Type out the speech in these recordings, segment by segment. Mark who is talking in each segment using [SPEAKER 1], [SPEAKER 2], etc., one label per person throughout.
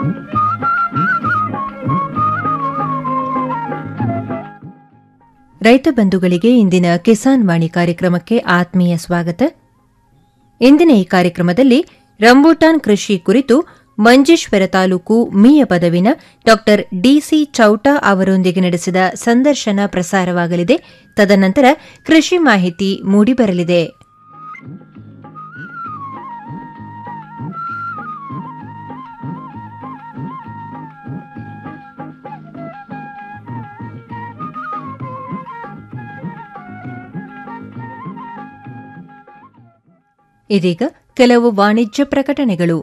[SPEAKER 1] ರೈತ ಬಂಧುಗಳಿಗೆ ಇಂದಿನ ಕಿಸಾನ್ ವಾಣಿ ಕಾರ್ಯಕ್ರಮಕ್ಕೆ ಆತ್ಮೀಯ ಸ್ವಾಗತ ಇಂದಿನ ಈ ಕಾರ್ಯಕ್ರಮದಲ್ಲಿ ರಂಬೂಟಾನ್ ಕೃಷಿ ಕುರಿತು ಮಂಜೇಶ್ವರ ತಾಲೂಕು ಮೀಯ ಪದವಿನ ಡಾ ಡಿಸಿ ಚೌಟಾ ಅವರೊಂದಿಗೆ ನಡೆಸಿದ ಸಂದರ್ಶನ ಪ್ರಸಾರವಾಗಲಿದೆ ತದನಂತರ ಕೃಷಿ ಮಾಹಿತಿ ಮೂಡಿಬರಲಿದೆ ಇದೀಗ ಕೆಲವು ವಾಣಿಜ್ಯ ಪ್ರಕಟಣೆಗಳು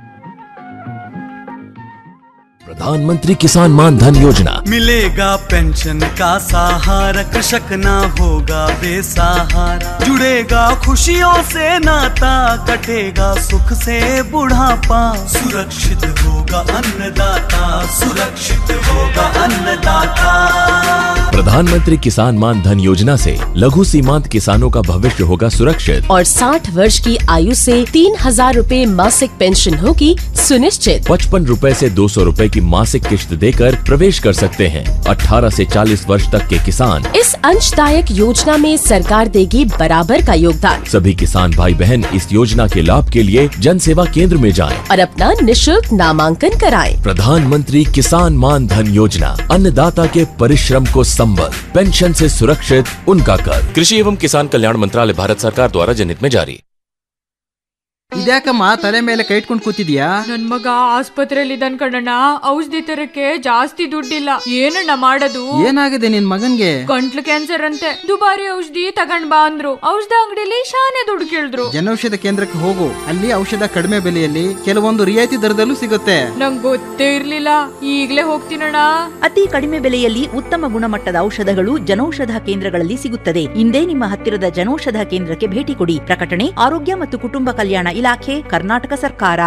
[SPEAKER 2] प्रधानमंत्री किसान मान धन योजना
[SPEAKER 3] मिलेगा पेंशन का सहारा कृषक ना होगा बेसहारा जुड़ेगा खुशियों से नाता कटेगा सुख से बुढ़ापा सुरक्षित होगा अन्नदाता सुरक्षित होगा अन्नदाता
[SPEAKER 2] प्रधानमंत्री किसान मान धन योजना से लघु सीमांत किसानों का भविष्य होगा सुरक्षित
[SPEAKER 4] और 60 वर्ष की आयु से तीन हजार रूपए मासिक पेंशन होगी सुनिश्चित
[SPEAKER 2] पचपन रूपए ऐसी दो सौ रूपए की मासिक किश्त देकर प्रवेश कर सकते हैं 18 से 40 वर्ष तक के किसान
[SPEAKER 4] इस अंशदायक योजना में सरकार देगी बराबर का योगदान
[SPEAKER 2] सभी किसान भाई बहन इस योजना के लाभ के लिए जन सेवा केंद्र में जाएं।
[SPEAKER 4] और अपना निशुल्क नामांकन कराएं।
[SPEAKER 2] प्रधानमंत्री किसान मान धन योजना अन्नदाता के परिश्रम को संबल पेंशन से सुरक्षित उनका कर कृषि एवं किसान कल्याण मंत्रालय भारत सरकार द्वारा जनहित में जारी
[SPEAKER 5] ಇದ್ಯಾಕಮ್ಮ ತಲೆ ಮೇಲೆ ಕೈ ಇಟ್ಕೊಂಡು ಕೂತಿದ್ಯಾ
[SPEAKER 6] ನನ್ ಮಗ ಆಸ್ಪತ್ರೆಯಲ್ಲಿ ಇದ್ದಾನ್ ಕಣಣ್ಣ ಔಷಧಿ ತರಕ್ಕೆ ಜಾಸ್ತಿ ದುಡ್ಡಿಲ್ಲ ಏನಣ್ಣ ಮಾಡೋದು
[SPEAKER 5] ಏನಾಗಿದೆ ನಿನ್ ಮಗನ್ಗೆ
[SPEAKER 6] ಗಂಟ್ಲು ಕ್ಯಾನ್ಸರ್ ಅಂತೆ ದುಬಾರಿ ಔಷಧಿ ತಗೊಂಡ್ ಬಾ ಅಂದ್ರು ಔಷಧ ಅಂಗಡಿಲಿ ಶಾನೆ ದುಡ್ಡು ಕೇಳಿದ್ರು
[SPEAKER 5] ಜನೌಷಧ ಕೇಂದ್ರಕ್ಕೆ ಹೋಗು ಅಲ್ಲಿ ಔಷಧ ಕಡಿಮೆ ಬೆಲೆಯಲ್ಲಿ ಕೆಲವೊಂದು ರಿಯಾಯಿತಿ ದರದಲ್ಲೂ ಸಿಗುತ್ತೆ
[SPEAKER 6] ನಂಗ್ ಗೊತ್ತೇ ಇರ್ಲಿಲ್ಲ ಈಗ್ಲೇ ಹೋಗ್ತೀನಣ್ಣ
[SPEAKER 7] ಅತಿ ಕಡಿಮೆ ಬೆಲೆಯಲ್ಲಿ ಉತ್ತಮ ಗುಣಮಟ್ಟದ ಔಷಧಗಳು ಜನೌಷಧ ಕೇಂದ್ರಗಳಲ್ಲಿ ಸಿಗುತ್ತದೆ ಇಂದೇ ನಿಮ್ಮ ಹತ್ತಿರದ ಜನೌಷಧ ಕೇಂದ್ರಕ್ಕೆ ಭೇಟಿ ಕೊಡಿ ಪ್ರಕಟಣೆ ಆರೋಗ್ಯ ಮತ್ತು ಕುಟುಂಬ ಕಲ್ಯಾಣ ಇಲಾಖೆ ಕರ್ನಾಟಕ ಸರ್ಕಾರ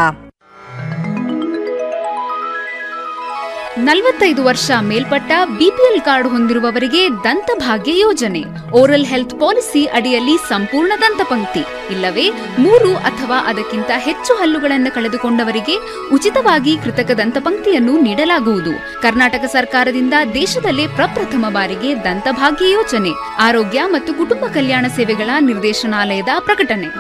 [SPEAKER 8] ನಲವತ್ತೈದು ವರ್ಷ ಮೇಲ್ಪಟ್ಟ ಬಿಪಿಎಲ್ ಕಾರ್ಡ್ ಹೊಂದಿರುವವರಿಗೆ ದಂತಭಾಗ್ಯ ಯೋಜನೆ ಓರಲ್ ಹೆಲ್ತ್ ಪಾಲಿಸಿ ಅಡಿಯಲ್ಲಿ ಸಂಪೂರ್ಣ ದಂತಪಂಕ್ತಿ ಇಲ್ಲವೇ ಮೂರು ಅಥವಾ ಅದಕ್ಕಿಂತ ಹೆಚ್ಚು ಹಲ್ಲುಗಳನ್ನು ಕಳೆದುಕೊಂಡವರಿಗೆ ಉಚಿತವಾಗಿ ಕೃತಕ ದಂತಪಂಕ್ತಿಯನ್ನು ನೀಡಲಾಗುವುದು ಕರ್ನಾಟಕ ಸರ್ಕಾರದಿಂದ ದೇಶದಲ್ಲೇ ಪ್ರಪ್ರಥಮ ಬಾರಿಗೆ ದಂತಭಾಗ್ಯ ಯೋಜನೆ ಆರೋಗ್ಯ ಮತ್ತು ಕುಟುಂಬ ಕಲ್ಯಾಣ ಸೇವೆಗಳ ನಿರ್ದೇಶನಾಲಯದ ಪ್ರಕಟಣೆ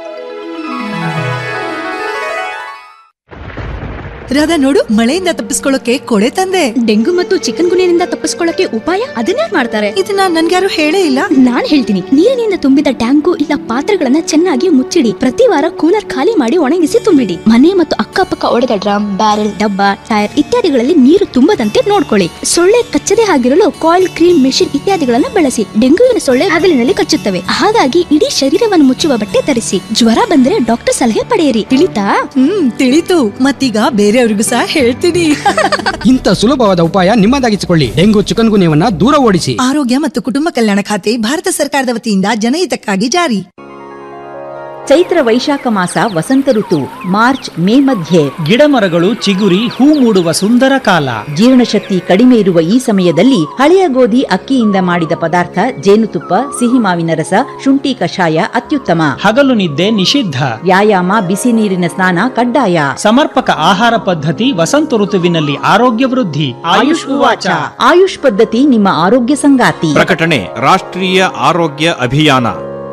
[SPEAKER 9] ರಾಧಾ ನೋಡು ಮಳೆಯಿಂದ ತಪ್ಪಿಸ್ಕೊಳ್ಳೋಕೆ ಕೊಡೆ ತಂದೆ
[SPEAKER 8] ಡೆಂಗು ಮತ್ತು ಚಿಕನ್ ಗುನಿಯಿಂದ ತಪ್ಪಿಸ್ಕೊಳ್ಳಕ್ಕೆ ಉಪಾಯ ಅದನ್ನೇ ಮಾಡ್ತಾರೆ
[SPEAKER 9] ಇದನ್ನ ನನ್ಗ್ಯಾರು ಹೇಳೇ ಇಲ್ಲ
[SPEAKER 8] ನಾನ್ ಹೇಳ್ತೀನಿ ನೀರಿನಿಂದ ತುಂಬಿದ ಟ್ಯಾಂಕು ಇಲ್ಲ ಪಾತ್ರೆಗಳನ್ನ ಚೆನ್ನಾಗಿ ಮುಚ್ಚಿಡಿ ಪ್ರತಿ ವಾರ ಕೂಲರ್ ಖಾಲಿ ಮಾಡಿ ಒಣಗಿಸಿ ತುಂಬಿಡಿ ಮನೆ ಮತ್ತು ಅಕ್ಕಪಕ್ಕ ಒಡೆದ ಡ್ರಮ್ ಬ್ಯಾರೆಲ್ ಡಬ್ಬ ಟೈರ್ ಇತ್ಯಾದಿಗಳಲ್ಲಿ ನೀರು ತುಂಬದಂತೆ ನೋಡ್ಕೊಳ್ಳಿ ಸೊಳ್ಳೆ ಕಚ್ಚದೆ ಆಗಿರಲು ಕಾಯಿಲ್ ಕ್ರೀಮ್ ಮೆಷಿನ್ ಇತ್ಯಾದಿಗಳನ್ನ ಬಳಸಿ ಡೆಂಗುವಿನ ಸೊಳ್ಳೆ ಹಗಲಿನಲ್ಲಿ ಕಚ್ಚುತ್ತವೆ ಹಾಗಾಗಿ ಇಡೀ ಶರೀರವನ್ನು ಮುಚ್ಚುವ ಬಟ್ಟೆ ಧರಿಸಿ ಜ್ವರ ಬಂದ್ರೆ ಡಾಕ್ಟರ್ ಸಲಹೆ ಪಡೆಯಿರಿ ತಿಳಿತಾ
[SPEAKER 9] ಹ್ಮ್ ತಿಳಿತು ಮತ್ತೀಗ ಬೇರೆಯವ್ರಿಗೂ ಸಹ ಹೇಳ್ತೀನಿ
[SPEAKER 5] ಇಂಥ ಸುಲಭವಾದ ಉಪಾಯ ನಿಮ್ಮದಾಗಿಸಿಕೊಳ್ಳಿ ಡೆಂಗು ಚಿಕನ್ ಗುನ್ಯವನ್ನ ದೂರ ಓಡಿಸಿ
[SPEAKER 9] ಆರೋಗ್ಯ ಮತ್ತು ಕುಟುಂಬ ಕಲ್ಯಾಣ ಖಾತೆ ಭಾರತ ಸರ್ಕಾರದ ವತಿಯಿಂದ ಜನಹಿತಕ್ಕಾಗಿ ಜಾರಿ
[SPEAKER 7] ಚೈತ್ರ ವೈಶಾಖ ಮಾಸ ವಸಂತ ಋತು ಮಾರ್ಚ್ ಮೇ ಮಧ್ಯೆ
[SPEAKER 10] ಗಿಡ ಮರಗಳು ಚಿಗುರಿ ಹೂ ಮೂಡುವ ಸುಂದರ ಕಾಲ
[SPEAKER 7] ಜೀರ್ಣಶಕ್ತಿ ಕಡಿಮೆ ಇರುವ ಈ ಸಮಯದಲ್ಲಿ ಹಳೆಯ ಗೋಧಿ ಅಕ್ಕಿಯಿಂದ ಮಾಡಿದ ಪದಾರ್ಥ ಜೇನುತುಪ್ಪ ಸಿಹಿ ಮಾವಿನ ರಸ ಶುಂಠಿ ಕಷಾಯ ಅತ್ಯುತ್ತಮ
[SPEAKER 10] ಹಗಲು ನಿದ್ದೆ ನಿಷಿದ್ಧ
[SPEAKER 7] ವ್ಯಾಯಾಮ ಬಿಸಿ ನೀರಿನ ಸ್ನಾನ ಕಡ್ಡಾಯ
[SPEAKER 10] ಸಮರ್ಪಕ ಆಹಾರ ಪದ್ಧತಿ ವಸಂತ ಋತುವಿನಲ್ಲಿ ಆರೋಗ್ಯ ವೃದ್ಧಿ ಆಯುಷ್ ಉವಾಚ
[SPEAKER 7] ಆಯುಷ್ ಪದ್ಧತಿ ನಿಮ್ಮ ಆರೋಗ್ಯ ಸಂಗಾತಿ
[SPEAKER 11] ಪ್ರಕಟಣೆ ರಾಷ್ಟ್ರೀಯ ಆರೋಗ್ಯ ಅಭಿಯಾನ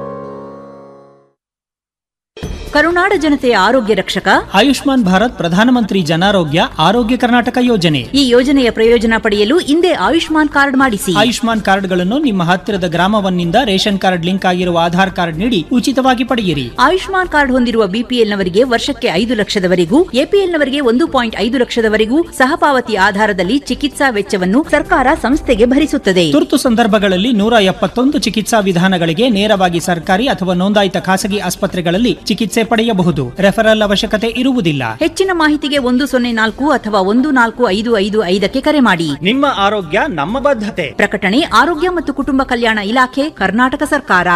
[SPEAKER 7] ಕರುನಾಡ ಜನತೆಯ ಆರೋಗ್ಯ ರಕ್ಷಕ
[SPEAKER 10] ಆಯುಷ್ಮಾನ್ ಭಾರತ್ ಪ್ರಧಾನಮಂತ್ರಿ ಜನಾರೋಗ್ಯ ಆರೋಗ್ಯ ಕರ್ನಾಟಕ ಯೋಜನೆ
[SPEAKER 7] ಈ ಯೋಜನೆಯ ಪ್ರಯೋಜನ ಪಡೆಯಲು ಹಿಂದೆ ಆಯುಷ್ಮಾನ್ ಕಾರ್ಡ್ ಮಾಡಿಸಿ
[SPEAKER 10] ಆಯುಷ್ಮಾನ್ ಕಾರ್ಡ್ಗಳನ್ನು ನಿಮ್ಮ ಹತ್ತಿರದ ಗ್ರಾಮವನ್ನಿಂದ ರೇಷನ್ ಕಾರ್ಡ್ ಲಿಂಕ್ ಆಗಿರುವ ಆಧಾರ್ ಕಾರ್ಡ್ ನೀಡಿ ಉಚಿತವಾಗಿ ಪಡೆಯಿರಿ
[SPEAKER 7] ಆಯುಷ್ಮಾನ್ ಕಾರ್ಡ್ ಹೊಂದಿರುವ ಬಿಪಿಎಲ್ನವರಿಗೆ ವರ್ಷಕ್ಕೆ ಐದು ಲಕ್ಷದವರೆಗೂ ಎಪಿಎಲ್ನವರಿಗೆ ಒಂದು ಪಾಯಿಂಟ್ ಐದು ಲಕ್ಷದವರೆಗೂ ಸಹಪಾವತಿ ಆಧಾರದಲ್ಲಿ ಚಿಕಿತ್ಸಾ ವೆಚ್ಚವನ್ನು ಸರ್ಕಾರ ಸಂಸ್ಥೆಗೆ ಭರಿಸುತ್ತದೆ
[SPEAKER 10] ತುರ್ತು ಸಂದರ್ಭಗಳಲ್ಲಿ ನೂರ ಎಪ್ಪತ್ತೊಂದು ಚಿಕಿತ್ಸಾ ವಿಧಾನಗಳಿಗೆ ನೇರವಾಗಿ ಸರ್ಕಾರಿ ಅಥವಾ ನೋಂದಾಯಿತ ಖಾಸಗಿ ಆಸ್ಪತ್ರೆಗಳಲ್ಲಿ ಚಿಕಿತ್ಸೆ ಪಡೆಯಬಹುದು ರೆಫರಲ್ ಅವಶ್ಯಕತೆ ಇರುವುದಿಲ್ಲ
[SPEAKER 7] ಹೆಚ್ಚಿನ ಮಾಹಿತಿಗೆ ಒಂದು ಸೊನ್ನೆ ನಾಲ್ಕು ಅಥವಾ ಒಂದು ನಾಲ್ಕು ಐದು ಐದು ಐದಕ್ಕೆ ಕರೆ ಮಾಡಿ
[SPEAKER 10] ನಿಮ್ಮ ಆರೋಗ್ಯ ನಮ್ಮ ಬದ್ಧತೆ
[SPEAKER 7] ಪ್ರಕಟಣೆ ಆರೋಗ್ಯ ಮತ್ತು ಕುಟುಂಬ ಕಲ್ಯಾಣ ಇಲಾಖೆ ಕರ್ನಾಟಕ ಸರ್ಕಾರ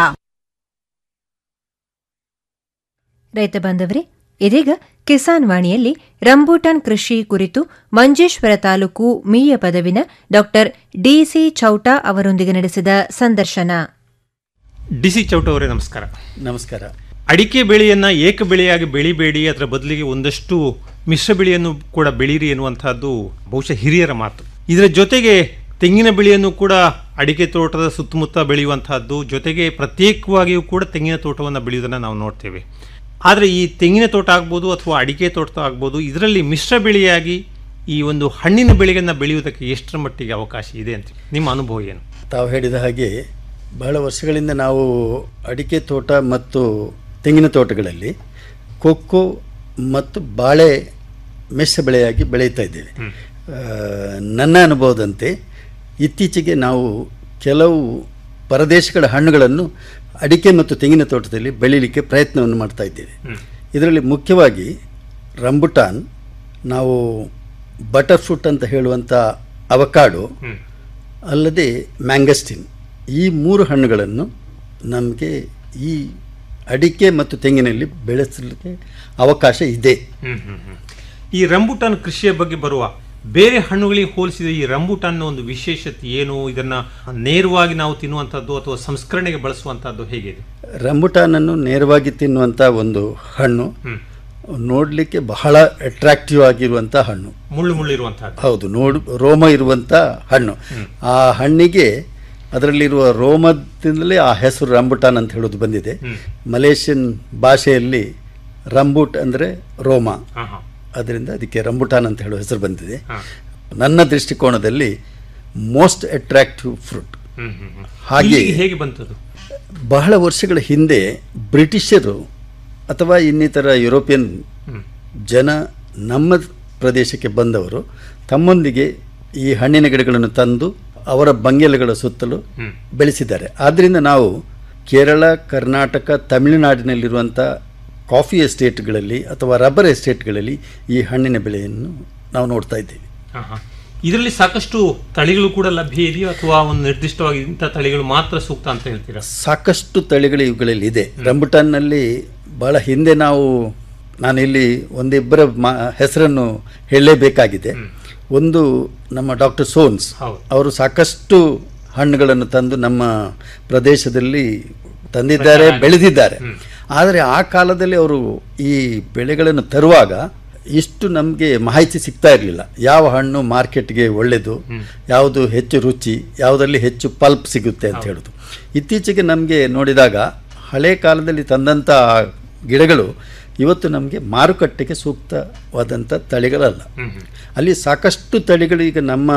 [SPEAKER 1] ರೈತ ಬಾಂಧವರೇ ಇದೀಗ ಕಿಸಾನ್ ವಾಣಿಯಲ್ಲಿ ರಂಬೂಟಾನ್ ಕೃಷಿ ಕುರಿತು ಮಂಜೇಶ್ವರ ತಾಲೂಕು ಮೀಯ ಪದವಿನ ಡಾಕ್ಟರ್ ಡಿಸಿ ಚೌಟಾ ಅವರೊಂದಿಗೆ ನಡೆಸಿದ ಸಂದರ್ಶನ
[SPEAKER 12] ಡಿ ಸಿ ಚೌಟ ಅವರೇ ನಮಸ್ಕಾರ
[SPEAKER 13] ನಮಸ್ಕಾರ
[SPEAKER 12] ಅಡಿಕೆ ಬೆಳೆಯನ್ನ ಏಕ ಬೆಳೆಯಾಗಿ ಬೆಳಿಬೇಡಿ ಅದರ ಬದಲಿಗೆ ಒಂದಷ್ಟು ಮಿಶ್ರ ಬೆಳೆಯನ್ನು ಕೂಡ ಬೆಳೀರಿ ಎನ್ನುವಂತಹದ್ದು ಬಹುಶಃ ಹಿರಿಯರ ಮಾತು ಇದರ ಜೊತೆಗೆ ತೆಂಗಿನ ಬೆಳೆಯನ್ನು ಕೂಡ ಅಡಿಕೆ ತೋಟದ ಸುತ್ತಮುತ್ತ ಬೆಳೆಯುವಂತಹದ್ದು ಜೊತೆಗೆ ಪ್ರತ್ಯೇಕವಾಗಿಯೂ ಕೂಡ ತೆಂಗಿನ ತೋಟವನ್ನು ಬೆಳೆಯುವುದನ್ನು ನಾವು ನೋಡ್ತೇವೆ ಆದರೆ ಈ ತೆಂಗಿನ ತೋಟ ಆಗ್ಬೋದು ಅಥವಾ ಅಡಿಕೆ ತೋಟ ಆಗ್ಬೋದು ಇದರಲ್ಲಿ ಮಿಶ್ರ ಬೆಳೆಯಾಗಿ ಈ ಒಂದು ಹಣ್ಣಿನ ಬೆಳೆಯನ್ನು ಬೆಳೆಯುವುದಕ್ಕೆ ಎಷ್ಟರ ಮಟ್ಟಿಗೆ ಅವಕಾಶ ಇದೆ ಅಂತ ನಿಮ್ಮ ಅನುಭವ ಏನು
[SPEAKER 13] ತಾವು ಹೇಳಿದ ಹಾಗೆ ಬಹಳ ವರ್ಷಗಳಿಂದ ನಾವು ಅಡಿಕೆ ತೋಟ ಮತ್ತು ತೆಂಗಿನ ತೋಟಗಳಲ್ಲಿ ಕೊಕ್ಕೋ ಮತ್ತು ಬಾಳೆ ಮಿಶ್ರ ಬೆಳೆಯಾಗಿ ಬೆಳೀತಾ ಇದ್ದೇವೆ ಆ, ನನ್ನ ಅನುಭವದಂತೆ ಇತ್ತೀಚೆಗೆ ನಾವು ಕೆಲವು ಪರದೇಶಗಳ ಹಣ್ಣುಗಳನ್ನು ಅಡಿಕೆ ಮತ್ತು ತೆಂಗಿನ ತೋಟದಲ್ಲಿ ಬೆಳೀಲಿಕ್ಕೆ ಪ್ರಯತ್ನವನ್ನು ಮಾಡ್ತಾ ಇದ್ದೇವೆ ಇದರಲ್ಲಿ ಮುಖ್ಯವಾಗಿ ರಂಬುಟಾನ್ ನಾವು ಬಟರ್ ಫ್ರೂಟ್ ಅಂತ ಹೇಳುವಂಥ ಅವಕಾಡು ಅಲ್ಲದೆ ಮ್ಯಾಂಗಸ್ಟಿನ್ ಈ ಮೂರು ಹಣ್ಣುಗಳನ್ನು ನಮಗೆ ಈ ಅಡಿಕೆ ಮತ್ತು ತೆಂಗಿನಲ್ಲಿ ಬೆಳೆಸಲಿಕ್ಕೆ ಅವಕಾಶ ಇದೆ
[SPEAKER 12] ಹ್ಮ್, ಹ್ಮ್, ಹ್ಮ್. ಈ ರಂಬುಟಾನ್ ಕೃಷಿಯ ಬಗ್ಗೆ ಬರುವ ಬೇರೆ ಹಣ್ಣುಗಳಿಗೆ ಹೋಲಿಸಿದ ಈ ರಂಬುಟಾನ್ ಒಂದು ವಿಶೇಷತೆ ಏನು ಇದನ್ನ ನೇರವಾಗಿ ನಾವು ತಿನ್ನುವಂಥದ್ದು ಅಥವಾ ಸಂಸ್ಕರಣೆಗೆ ಬಳಸುವಂತಹದ್ದು ಹೇಗಿದೆ
[SPEAKER 13] ರಂಬುಟಾನನ್ನು ನೇರವಾಗಿ ತಿನ್ನುವಂಥ ಒಂದು ಹಣ್ಣು
[SPEAKER 12] ಹ್ಮ್.
[SPEAKER 13] ನೋಡಲಿಕ್ಕೆ ಬಹಳ ಅಟ್ರಾಕ್ಟಿವ್ ಆಗಿರುವಂಥ ಹಣ್ಣು
[SPEAKER 12] ಮುಳ್ಳು ಮುಳ್ಳಿರುವಂತಹದ್ದು
[SPEAKER 13] ಹೌದು ನೋಡು ರೋಮ ಇರುವಂಥ ಹಣ್ಣು ಆ ಹಣ್ಣಿಗೆ ಅದರಲ್ಲಿರುವ ರೋಮದಿಂದಲೇ ಆ ಹೆಸರು ರಂಬುಟಾನ್ ಅಂತ ಹೇಳೋದು ಬಂದಿದೆ ಮಲೇಷಿಯನ್ ಭಾಷೆಯಲ್ಲಿ ರಂಬುಟ್ ಅಂದರೆ ರೋಮ
[SPEAKER 12] ಆಹಾ.
[SPEAKER 13] ಅದರಿಂದ ಅದಕ್ಕೆ ರಂಬುಟಾನ್ ಅಂತ ಹೇಳೋ ಹೆಸರು ಬಂದಿದೆ ನನ್ನ ದೃಷ್ಟಿಕೋನದಲ್ಲಿ most attractive fruit
[SPEAKER 12] hmm, hmm, hmm.
[SPEAKER 13] ಹಾಗೆ
[SPEAKER 12] ಇಲ್ಲಿಗೆ ಹೇಗೆ ಬಂತದು
[SPEAKER 13] ಬಹಳ ವರ್ಷಗಳ ಹಿಂದೆ ಬ್ರಿಟಿಷರು ಅಥವಾ ಇನ್ನಿತರ ಯುರೋಪಿಯನ್ ಜನ ನಮ್ಮ ಪ್ರದೇಶಕ್ಕೆ ಬಂದವರು ತಮ್ಮೊಂದಿಗೆ ಈ ಹಣ್ಣಿನ ಗಿಡಗಳನ್ನು ತಂದು ಅವರ ಬಂಗೆಲೆಗಳ ಸುತ್ತಲೂ ಬೆಳೆಸಿದ್ದಾರೆ ಆದ್ದರಿಂದ ನಾವು ಕೇರಳ ಕರ್ನಾಟಕ ತಮಿಳುನಾಡಿನಲ್ಲಿರುವಂಥ ಕಾಫಿ ಎಸ್ಟೇಟ್ಗಳಲ್ಲಿ ಅಥವಾ ರಬ್ಬರ್ ಎಸ್ಟೇಟ್ಗಳಲ್ಲಿ ಈ ಹಣ್ಣಿನ ಬೆಳೆಯನ್ನು ನಾವು ನೋಡ್ತಾ ಇದ್ದೇವೆ
[SPEAKER 12] ಆಹಾ. ಇದರಲ್ಲಿ ಸಾಕಷ್ಟು ತಳಿಗಳು ಕೂಡ ಲಭ್ಯ ಇದೆಯೋ ಅಥವಾ ಒಂದು ನಿರ್ದಿಷ್ಟವಾಗಿ ಇಂಥ ತಳಿಗಳು ಮಾತ್ರ ಸೂಕ್ತ ಅಂತ ಹೇಳ್ತೀರಾ
[SPEAKER 13] ಸಾಕಷ್ಟು ತಳಿಗಳು ಇವುಗಳಲ್ಲಿ ಇದೆ ರಂಬುಟಾನ್ನಲ್ಲಿ ಬಹಳ ಹಿಂದೆ ನಾವು ನಾನಿಲ್ಲಿ ಒಂದಿಬ್ಬರ ಮಾ ಹೆಸರನ್ನು ಹೇಳಲೇಬೇಕಾಗಿದೆ ಒಂದು ನಮ್ಮ ಡಾಕ್ಟರ್ ಸೋನ್ಸ್ ಅವರು ಸಾಕಷ್ಟು ಹಣ್ಣುಗಳನ್ನು ತಂದು ನಮ್ಮ ಪ್ರದೇಶದಲ್ಲಿ ತಂದಿದ್ದಾರೆ ಬೆಳೆದಿದ್ದಾರೆ ಆದರೆ ಆ ಕಾಲದಲ್ಲಿ ಅವರು ಈ ಬೆಳೆಗಳನ್ನು ತರುವಾಗ ಇಷ್ಟು ನಮಗೆ ಮಾಹಿತಿ ಸಿಗ್ತಾ ಇರಲಿಲ್ಲ ಯಾವ ಹಣ್ಣು ಮಾರ್ಕೆಟ್ಗೆ ಒಳ್ಳೆಯದು ಯಾವುದು ಹೆಚ್ಚು ರುಚಿ ಯಾವುದರಲ್ಲಿ ಹೆಚ್ಚು ಪಲ್ಪ್ ಸಿಗುತ್ತೆ ಅಂತ ಹೇಳೋದು ಇತ್ತೀಚೆಗೆ ನಮಗೆ ನೋಡಿದಾಗ ಹಳೆ ಕಾಲದಲ್ಲಿ ತಂದಂಥ ಗಿಡಗಳು ಇವತ್ತು ನಮಗೆ ಮಾರುಕಟ್ಟೆಗೆ ಸೂಕ್ತವಾದಂಥ ತಳಿಗಳಲ್ಲ ಅಲ್ಲಿ ಸಾಕಷ್ಟು ತಳಿಗಳು ಈಗ ನಮ್ಮ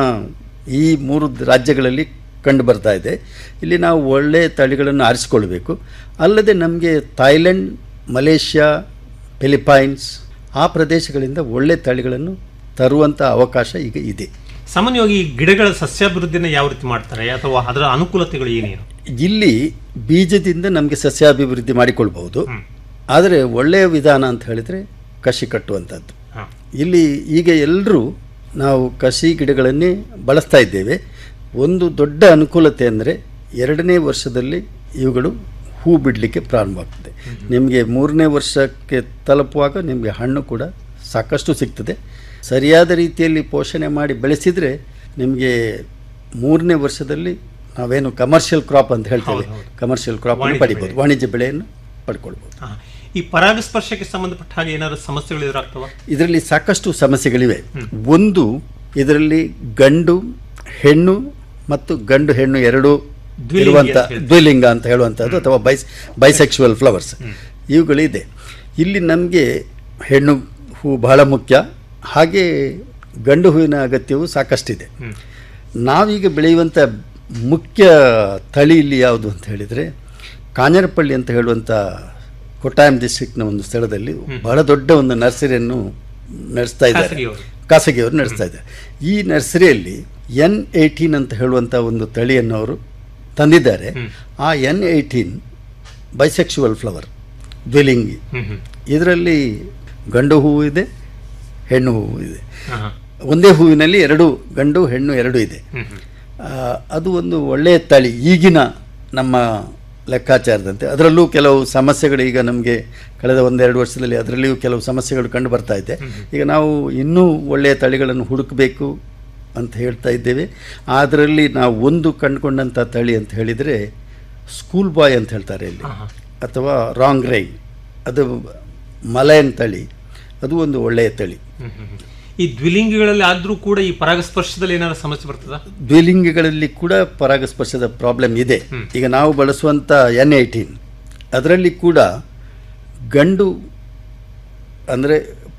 [SPEAKER 13] ಈ ಮೂರು ರಾಜ್ಯಗಳಲ್ಲಿ ಕಂಡು ಬರ್ತಾ ಇದೆ ಇಲ್ಲಿ ನಾವು ಒಳ್ಳೆಯ ತಳಿಗಳನ್ನು ಆರಿಸಿಕೊಳ್ಬೇಕು ಅಲ್ಲದೆ ನಮಗೆ ಥಾಯ್ಲೆಂಡ್ ಮಲೇಷ್ಯಾ ಫಿಲಿಪೈನ್ಸ್ ಆ ಪ್ರದೇಶಗಳಿಂದ ಒಳ್ಳೆಯ ತಳಿಗಳನ್ನು ತರುವಂಥ ಅವಕಾಶ ಈಗ ಇದೆ
[SPEAKER 12] ಸಾಮಾನ್ಯವಾಗಿ ಈ ಗಿಡಗಳ ಸಸ್ಯಾಭಿವೃದ್ಧಿನ ಯಾವ ರೀತಿ ಮಾಡ್ತಾರೆ ಅಥವಾ ಅದರ ಅನುಕೂಲತೆಗಳು ಏನೇನು
[SPEAKER 13] ಇಲ್ಲಿ ಬೀಜದಿಂದ ನಮಗೆ ಸಸ್ಯಾಭಿವೃದ್ಧಿ ಮಾಡಿಕೊಳ್ಬಹುದು ಆದರೆ ಒಳ್ಳೆಯ ವಿಧಾನ ಅಂತ ಹೇಳಿದರೆ ಕಸಿ ಕಟ್ಟುವಂಥದ್ದು
[SPEAKER 12] ಹಾ.
[SPEAKER 13] ಇಲ್ಲಿ ಈಗ ಎಲ್ಲರೂ ನಾವು ಕಸಿ ಗಿಡಗಳನ್ನೇ ಬಳಸ್ತಾ ಇದ್ದೇವೆ ಒಂದು ದೊಡ್ಡ ಅನುಕೂಲತೆ ಅಂದರೆ ಎರಡನೇ ವರ್ಷದಲ್ಲಿ ಇವುಗಳು ಹೂ ಬಿಡಲಿಕ್ಕೆ ಪ್ರಾರಂಭವಾಗ್ತದೆ ನಿಮಗೆ ಮೂರನೇ ವರ್ಷಕ್ಕೆ ತಲುಪುವಾಗ ನಿಮಗೆ ಹಣ್ಣು ಕೂಡ ಸಾಕಷ್ಟು ಸಿಗ್ತದೆ ಸರಿಯಾದ ರೀತಿಯಲ್ಲಿ ಪೋಷಣೆ ಮಾಡಿ ಬೆಳೆಸಿದರೆ ನಿಮಗೆ ಮೂರನೇ ವರ್ಷದಲ್ಲಿ ನಾವೇನು ಕಮರ್ಷಿಯಲ್ ಕ್ರಾಪ್ ಅಂತ ಹೇಳ್ತೇವೆ ಕಮರ್ಷಿಯಲ್ ಕ್ರಾಪ್
[SPEAKER 12] ವಾಣಿಜ್ಯ
[SPEAKER 13] ಪಡಿಬೋದು
[SPEAKER 12] ಬೆಳೆ.
[SPEAKER 13] ವಾಣಿಜ್ಯ ಬೆಳೆಯನ್ನು ಪಡ್ಕೊಳ್ಬೋದು
[SPEAKER 12] ಹಾ. ಈ ಪರಾಗಸ್ಪರ್ಶಕ್ಕೆ ಸಂಬಂಧಪಟ್ಟ ಹಾಗೆ ಏನಾದ್ರು ಸಮಸ್ಯೆಗಳು ಎದುರಾಗ್ತವ
[SPEAKER 13] ಇದರಲ್ಲಿ ಸಾಕಷ್ಟು ಸಮಸ್ಯೆಗಳಿವೆ ಒಂದು ಇದರಲ್ಲಿ ಗಂಡು ಹೆಣ್ಣು ಮತ್ತು ಗಂಡು ಹೆಣ್ಣು ಎರಡು
[SPEAKER 12] ದ್ವಿಲಿಂಗಿ
[SPEAKER 13] ಇರುವಂಥ
[SPEAKER 12] ಅಂತ ಹೇಳ್ತಾರೆ.
[SPEAKER 13] ದ್ವಿಲಿಂಗ ಅಂತ ಹೇಳುವಂಥದ್ದು ಅಥವಾ ಬೈಸ್ ಬೈಸೆಕ್ಸುವಲ್ ಫ್ಲವರ್ಸ್ ಇವುಗಳಿದೆ ಇಲ್ಲಿ ನಮಗೆ ಹೆಣ್ಣು ಹೂ ಬಹಳ ಮುಖ್ಯ ಹಾಗೆ ಗಂಡು ಹೂವಿನ ಅಗತ್ಯವು ಸಾಕಷ್ಟಿದೆ ನಾವೀಗ ಬೆಳೆಯುವಂಥ ಮುಖ್ಯ ತಳಿ ಇಲ್ಲಿ ಯಾವುದು ಅಂತ ಹೇಳಿದರೆ ಕಾಂಜರಪಳ್ಳಿ ಅಂತ ಹೇಳುವಂಥ ಕೊಟ್ಟಾಯಂ ಡಿಸ್ಟ್ರಿಕ್ಟ್ನ ಒಂದು ಸ್ಥಳದಲ್ಲಿ ಬಹಳ ದೊಡ್ಡ ಒಂದು ನರ್ಸರಿಯನ್ನು ನಡೆಸ್ತಾ ಇದ್ದಾರೆ
[SPEAKER 12] ಖಾಸಗಿಯವರು.
[SPEAKER 13] ಖಾಸಗಿಯವರು ನಡೆಸ್ತಾ ಇದ್ದಾರೆ ಈ ನರ್ಸರಿಯಲ್ಲಿ ಎನ್ ಏಯ್ಟೀನ್ ಅಂತ ಹೇಳುವಂಥ ಒಂದು ತಳಿಯನ್ನು ಅವರು ತಂದಿದ್ದಾರೆ ಆ ಎನ್ ಏಯ್ಟೀನ್ ಬೈಸೆಕ್ಸುವಲ್ ಫ್ಲವರ್ ದ್ವಿಲಿಂಗಿ ಇದರಲ್ಲಿ ಗಂಡು ಹೂವು ಇದೆ ಹೆಣ್ಣು ಹೂವು ಇದೆ ಒಂದೇ ಹೂವಿನಲ್ಲಿ ಎರಡು ಗಂಡು ಹೆಣ್ಣು ಎರಡು ಇದೆ ಆ, ಅದು ಒಂದು ಒಳ್ಳೆಯ ತಳಿ ಈಗಿನ ನಮ್ಮ ಲೆಕ್ಕಾಚಾರದಂತೆ ಅದರಲ್ಲೂ ಕೆಲವು ಸಮಸ್ಯೆಗಳು ಈಗ ನಮಗೆ ಕಳೆದ ಒಂದೆರಡು ವರ್ಷದಲ್ಲಿ ಅದರಲ್ಲಿಯೂ ಕೆಲವು ಸಮಸ್ಯೆಗಳು ಕಂಡು ಬರ್ತಾ ಇದೆ ಈಗ ನಾವು ಇನ್ನೂ ಒಳ್ಳೆಯ ತಳಿಗಳನ್ನು ಹುಡುಕಬೇಕು ಅಂತ ಹೇಳ್ತಾ ಇದ್ದೇವೆ ಅದರಲ್ಲಿ ನಾವು ಒಂದು ಕಂಡುಕೊಂಡಂಥ ತಳಿ ಅಂತ ಹೇಳಿದರೆ ಸ್ಕೂಲ್ ಬಾಯ್ ಅಂತ ಹೇಳ್ತಾರೆ ಇಲ್ಲಿ ಅಥವಾ ರಾಂಗ್ ರೈನ್ ಅದು ಮಲಯನ್ ತಳಿ ಅದು ಒಂದು ಒಳ್ಳೆಯ ತಳಿ
[SPEAKER 12] ಈ ದ್ವಿಲಿಂಗಿಗಳಲ್ಲಿ ಆದ್ರೂ ಕೂಡ ಈ ಪರಾಗಸ್ಪರ್ಶದಲ್ಲಿ ಏನಾದ್ರು ಸಮಸ್ಯೆ ಬರ್ತದ
[SPEAKER 13] ದ್ವಿಲಿಂಗಿಗಳಲ್ಲಿ ಕೂಡ ಪರಾಗಸ್ಪರ್ಶದ ಪ್ರಾಬ್ಲಮ್ ಇದೆ ಈಗ ನಾವು ಬಳಸುವಂಥ ಎನ್ ಏಯ್ಟೀನ್ ಅದರಲ್ಲಿ ಕೂಡ ಗಂಡು ಅಂದರೆ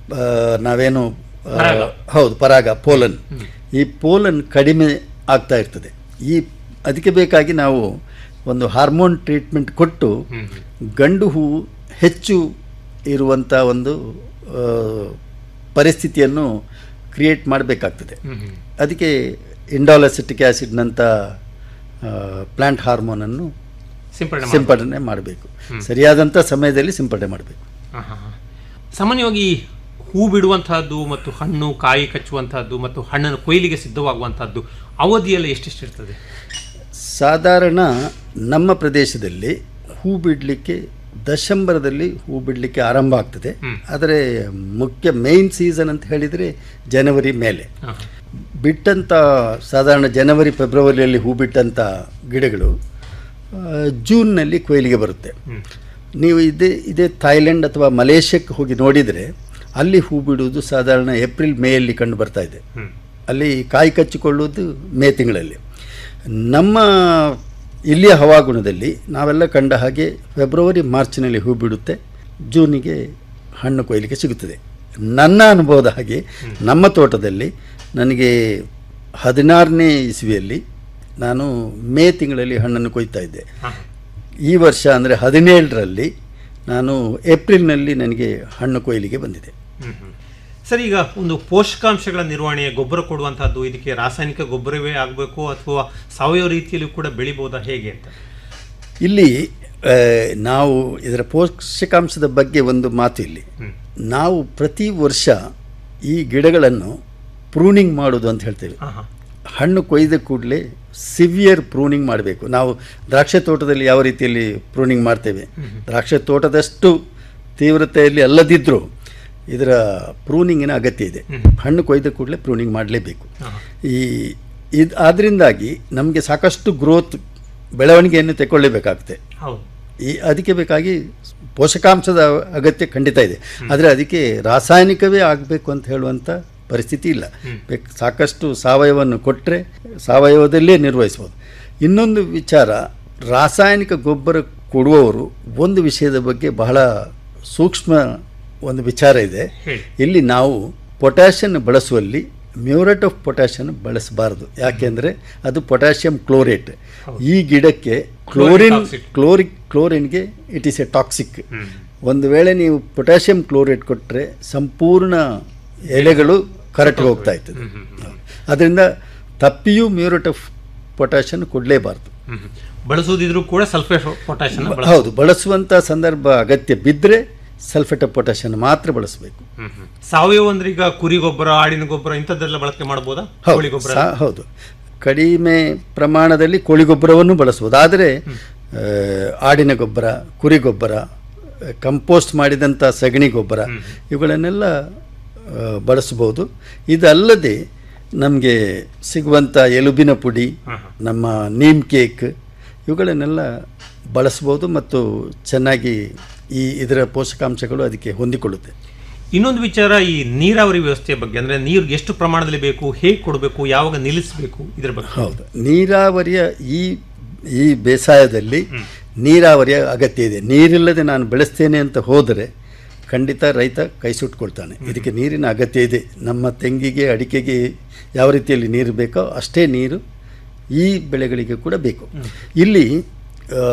[SPEAKER 13] ನಾವೇನು ಆ,
[SPEAKER 12] ಪರಾಗ.
[SPEAKER 13] ಹೌದು ಪರಾಗ ಪೋಲನ್ ಈ ಪೋಲನ್ ಕಡಿಮೆ ಆಗ್ತಾ ಇರ್ತದೆ ಈ ಅದಕ್ಕೆ ಬೇಕಾಗಿ ನಾವು ಒಂದು ಹಾರ್ಮೋನ್ ಟ್ರೀಟ್ಮೆಂಟ್ ಕೊಟ್ಟು ಗಂಡು ಹೂವು ಹೆಚ್ಚು ಇರುವಂಥ ಒಂದು ಆ, ಪರಿಸ್ಥಿತಿಯನ್ನು ಕ್ರಿಯೇಟ್ ಮಾಡಬೇಕಾಗ್ತದೆ ಅದಕ್ಕೆ ಇಂಡಾಲಸಿಟಿಕ್ ಆ್ಯಸಿಡ್ನಂಥ ಪ್ಲಾಂಟ್ ಹಾರ್ಮೋನನ್ನು
[SPEAKER 12] ಸಿಂಪಡಣೆ
[SPEAKER 13] ಸಿಂಪಡಣೆ ಮಾಡಬೇಕು ಸರಿಯಾದಂಥ ಸಮಯದಲ್ಲಿ ಸಿಂಪಡಣೆ ಮಾಡಬೇಕು
[SPEAKER 12] ಸಾಮಾನ್ಯವಾಗಿ ಹೂ ಬಿಡುವಂತಹದ್ದು ಮತ್ತು ಹಣ್ಣು ಕಾಯಿ ಕಚ್ಚುವಂತಹದ್ದು ಮತ್ತು ಹಣ್ಣನ್ನು ಕೊಯ್ಲಿಗೆ ಸಿದ್ಧವಾಗುವಂತಹದ್ದು ಅವಧಿಯಲ್ಲಿ ಎಷ್ಟೆಷ್ಟು ಇರ್ತದೆ
[SPEAKER 13] ಸಾಧಾರಣ ನಮ್ಮ ಪ್ರದೇಶದಲ್ಲಿ ಹೂ ಬಿಡಲಿಕ್ಕೆ ದಶಂಬರದಲ್ಲಿ ಹೂ ಬಿಡಲಿಕ್ಕೆ ಆರಂಭ ಆಗ್ತದೆ ಆದರೆ ಮುಖ್ಯ ಮೇನ್ ಸೀಸನ್ ಅಂತ ಹೇಳಿದರೆ ಜನವರಿ ಮೇಲೆ ಬಿಟ್ಟಂಥ ಸಾಧಾರಣ ಜನವರಿ ಫೆಬ್ರವರಿಯಲ್ಲಿ ಹೂ ಬಿಟ್ಟಂಥ ಗಿಡಗಳು ಆ, ಜೂನ್ನಲ್ಲಿ ಕೊಯ್ಲಿಗೆ ಬರುತ್ತೆ ನೀವು ಇದೇ ಇದೇ ಥೈಲ್ಯಾಂಡ್ ಅಥವಾ ಮಲೇಷ್ಯಾಕ್ಕೆ ಹೋಗಿ ನೋಡಿದರೆ ಅಲ್ಲಿ ಹೂ ಬಿಡುವುದು ಸಾಧಾರಣ ಏಪ್ರಿಲ್ ಮೇಯಲ್ಲಿ ಕಂಡು ಬರ್ತಾ ಇದೆ ಅಲ್ಲಿ ಕಾಯಿ ಕಚ್ಚಿಕೊಳ್ಳುವುದು ಮೇ ತಿಂಗಳಲ್ಲಿ ನಮ್ಮ ಇಲ್ಲಿಯ ಹವಾಗುಣದಲ್ಲಿ ನಾವೆಲ್ಲ ಕಂಡ ಹಾಗೆ ಫೆಬ್ರವರಿ ಮಾರ್ಚ್ನಲ್ಲಿ ಹೂ ಬಿಡುತ್ತೆ ಜೂನಿಗೆ ಹಣ್ಣು ಕೊಯ್ಲಿಕ್ಕೆ ಸಿಗುತ್ತದೆ ನನ್ನ ಅನುಭವದ ಹಾಗೆ ನಮ್ಮ ತೋಟದಲ್ಲಿ ನನಗೆ ಹದಿನಾರನೇ ಇಸ್ವಿಯಲ್ಲಿ ನಾನು ಮೇ ತಿಂಗಳಲ್ಲಿ ಹಣ್ಣನ್ನು ಕೊಯ್ತಾ ಇದ್ದೆ ಈ ವರ್ಷ ಅಂದರೆ ಹದಿನೇಳರಲ್ಲಿ ನಾನು ಏಪ್ರಿಲ್ನಲ್ಲಿ ನನಗೆ ಹಣ್ಣು ಕೊಯ್ಲಿಗೆ ಬಂದಿದೆ
[SPEAKER 12] ಸರ್ ಈಗ ಒಂದು ಪೋಷಕಾಂಶಗಳ ನಿರ್ವಹಣೆ ಗೊಬ್ಬರ ಕೊಡುವಂತಹದ್ದು ಇದಕ್ಕೆ ರಾಸಾಯನಿಕ ಗೊಬ್ಬರವೇ ಆಗಬೇಕು ಅಥವಾ ಸಾವಯವ ರೀತಿಯಲ್ಲಿ ಕೂಡ ಬೆಳಿಬೋದಾ ಹೇಗೆ ಅಂತ
[SPEAKER 13] ಇಲ್ಲಿ ಆ, ನಾವು ಇದರ ಪೋಷಕಾಂಶದ ಬಗ್ಗೆ ಒಂದು ಮಾತು ಇಲ್ಲಿ ನಾವು ಪ್ರತಿ ವರ್ಷ ಈ ಗಿಡಗಳನ್ನು ಪ್ರೂನಿಂಗ್ ಮಾಡೋದು ಅಂತ ಹೇಳ್ತೇವೆ ಹಣ್ಣು ಕೊಯ್ದ ಕೂಡಲೇ ಸಿವಿಯರ್ ಪ್ರೂನಿಂಗ್ ಮಾಡಬೇಕು ನಾವು ದ್ರಾಕ್ಷೆ ತೋಟದಲ್ಲಿ ಯಾವ ರೀತಿಯಲ್ಲಿ ಪ್ರೂನಿಂಗ್ ಮಾಡ್ತೇವೆ ದ್ರಾಕ್ಷೆ ತೋಟದಷ್ಟು ತೀವ್ರತೆಯಲ್ಲಿ ಅಲ್ಲದಿದ್ದರೂ ಇದರ ಪ್ರೂನಿಂಗಿನ ಅಗತ್ಯ ಇದೆ ಹಣ್ಣು ಕೊಯ್ದ ಕೂಡಲೇ ಪ್ರೂನಿಂಗ್ ಮಾಡಲೇಬೇಕು ಈ ಇದು ಅದರಿಂದಾಗಿ ನಮಗೆ ಸಾಕಷ್ಟು ಗ್ರೋತ್ ಬೆಳವಣಿಗೆಯನ್ನು ತೆಕ್ಕೊಳ್ಳೇಬೇಕಾಗುತ್ತೆ
[SPEAKER 12] ಹೌದು
[SPEAKER 13] ಈ ಅದಕ್ಕೆ ಬೇಕಾಗಿ ಪೋಷಕಾಂಶದ ಅಗತ್ಯ ಖಂಡಿತ ಇದೆ ಆದರೆ ಅದಕ್ಕೆ ರಾಸಾಯನಿಕವೇ ಆಗಬೇಕು ಅಂತ ಹೇಳುವಂಥ ಪರಿಸ್ಥಿತಿ ಇಲ್ಲ ಬೇಕ್ ಸಾಕಷ್ಟು ಸಾವಯವವನ್ನು ಕೊಟ್ಟರೆ ಸಾವಯವದಲ್ಲೇ ನಿರ್ವಹಿಸ್ಬೋದು ಇನ್ನೊಂದು ವಿಚಾರ ರಾಸಾಯನಿಕ ಗೊಬ್ಬರ ಕೊಡುವವರು ಒಂದು ವಿಷಯದ ಬಗ್ಗೆ ಬಹಳ ಸೂಕ್ಷ್ಮ ಒಂದು ವಿಚಾರ ಇದೆ ಇಲ್ಲಿ ನಾವು ಪೊಟ್ಯಾಷಿಯನ್ ಬಳಸುವಲ್ಲಿ ಮ್ಯೂರೇಟ್ ಆಫ್ ಪೊಟ್ಯಾಷಿಯನ್ ಬಳಸಬಾರದು ಯಾಕೆಂದರೆ ಅದು ಪೊಟ್ಯಾಷಿಯಂ ಕ್ಲೋರೇಟ್ ಈ ಗಿಡಕ್ಕೆ ಕ್ಲೋರಿನ್ ಕ್ಲೋರಿಕ್ ಕ್ಲೋರಿನ್ಗೆ ಇಟ್ ಈಸ್ ಎ ಟಾಕ್ಸಿಕ್ ಒಂದು ವೇಳೆ ನೀವು ಪೊಟ್ಯಾಷಿಯಂ ಕ್ಲೋರೇಟ್ ಕೊಟ್ಟರೆ ಸಂಪೂರ್ಣ ಎಲೆಗಳು ಕರೆಕ್ಟ್ಗೆ ಹೋಗ್ತಾ ಇರ್ತದೆ ಅದರಿಂದ ತಪ್ಪಿಯೂ ಮ್ಯೂರೇಟ್ ಆಫ್ ಪೊಟ್ಯಾಷಿಯನ್ ಕೊಡಲೇಬಾರ್ದು
[SPEAKER 12] ಬಳಸುವುದಿದ್ರೂ ಕೂಡ ಸಲ್ಫೇಟ್ ಪೊಟ್ಯಾಷಿಯಂ
[SPEAKER 13] ಹೌದು ಬಳಸುವಂಥ ಸಂದರ್ಭ ಅಗತ್ಯ ಬಿದ್ದರೆ ಸಲ್ಫೇಟ್ ಆಫ್ ಪೊಟ್ಯಾಷಿಯನ್ ಮಾತ್ರ ಬಳಸಬೇಕು
[SPEAKER 12] ಸಾವಯವ ಅಂದ್ರೆ ಈಗ ಕುರಿ ಗೊಬ್ಬರ ಆಡಿನ ಗೊಬ್ಬರ ಇಂಥದ್ದೆಲ್ಲ ಬಳಕೆ ಮಾಡಬಹುದಾ ಕೋಳಿ
[SPEAKER 13] ಹೌದು
[SPEAKER 12] ಗೊಬ್ಬರ
[SPEAKER 13] ಸಾ- ಹೌದು ಕಡಿಮೆ ಪ್ರಮಾಣದಲ್ಲಿ ಕೋಳಿ ಗೊಬ್ಬರವನ್ನು ಬಳಸಬಹುದು ಆದರೆ ಆ, ಆಡಿನ ಗೊಬ್ಬರ ಕುರಿ ಗೊಬ್ಬರ ಕಂಪೋಸ್ಟ್ ಮಾಡಿದಂಥ ಸಗಣಿ ಗೊಬ್ಬರ ಇವುಗಳನ್ನೆಲ್ಲ ಆ, ಬಳಸ್ಬೋದು ಇದಲ್ಲದೆ ನಮಗೆ ಸಿಗುವಂಥ ಎಲುಬಿನ ಪುಡಿ ನಮ್ಮ ನೀಮ್ ಕೇಕ್ ಇವುಗಳನ್ನೆಲ್ಲ ಬಳಸ್ಬೋದು ಮತ್ತು ಚೆನ್ನಾಗಿ ಈ ಇದರ ಪೋಷಕಾಂಶಗಳು ಅದಕ್ಕೆ ಹೊಂದಿಕೊಳ್ಳುತ್ತೆ
[SPEAKER 12] ಇನ್ನೊಂದು ವಿಚಾರ ಈ ನೀರಾವರಿ ವ್ಯವಸ್ಥೆಯ ಬಗ್ಗೆ ಅಂದ್ರೆ ನೀರು ಎಷ್ಟು ಪ್ರಮಾಣದಲ್ಲಿ ಬೇಕು ಹೇಗೆ ಕೊಡಬೇಕು ಯಾವಾಗ ನಿಲ್ಲಿಸಬೇಕು ಇದ್ರ ಬಗ್ಗೆ
[SPEAKER 13] ಹೌದು ನೀರಾವರಿಯ ಈ ಈ ಬೇಸಾಯದಲ್ಲಿ ನೀರಾವರಿಯ ಅಗತ್ಯ ಇದೆ ನೀರಿಲ್ಲದೆ ನಾನು ಬೆಳೆಸ್ತೇನೆ ಅಂತ ಹೋದರೆ ಖಂಡಿತ ರೈತ ಕೈ ಸುಟ್ಕೊಳ್ತಾನೆ ಇದಕ್ಕೆ ನೀರಿನ ಅಗತ್ಯ ಇದೆ ನಮ್ಮ ತೆಂಗಿಗೆ ಅಡಿಕೆಗೆ ಯಾವ ರೀತಿಯಲ್ಲಿ ನೀರು ಬೇಕೋ ಅಷ್ಟೇ ನೀರು ಈ ಬೆಳೆಗಳಿಗೆ ಕೂಡ ಬೇಕು ಇಲ್ಲಿ ಆ,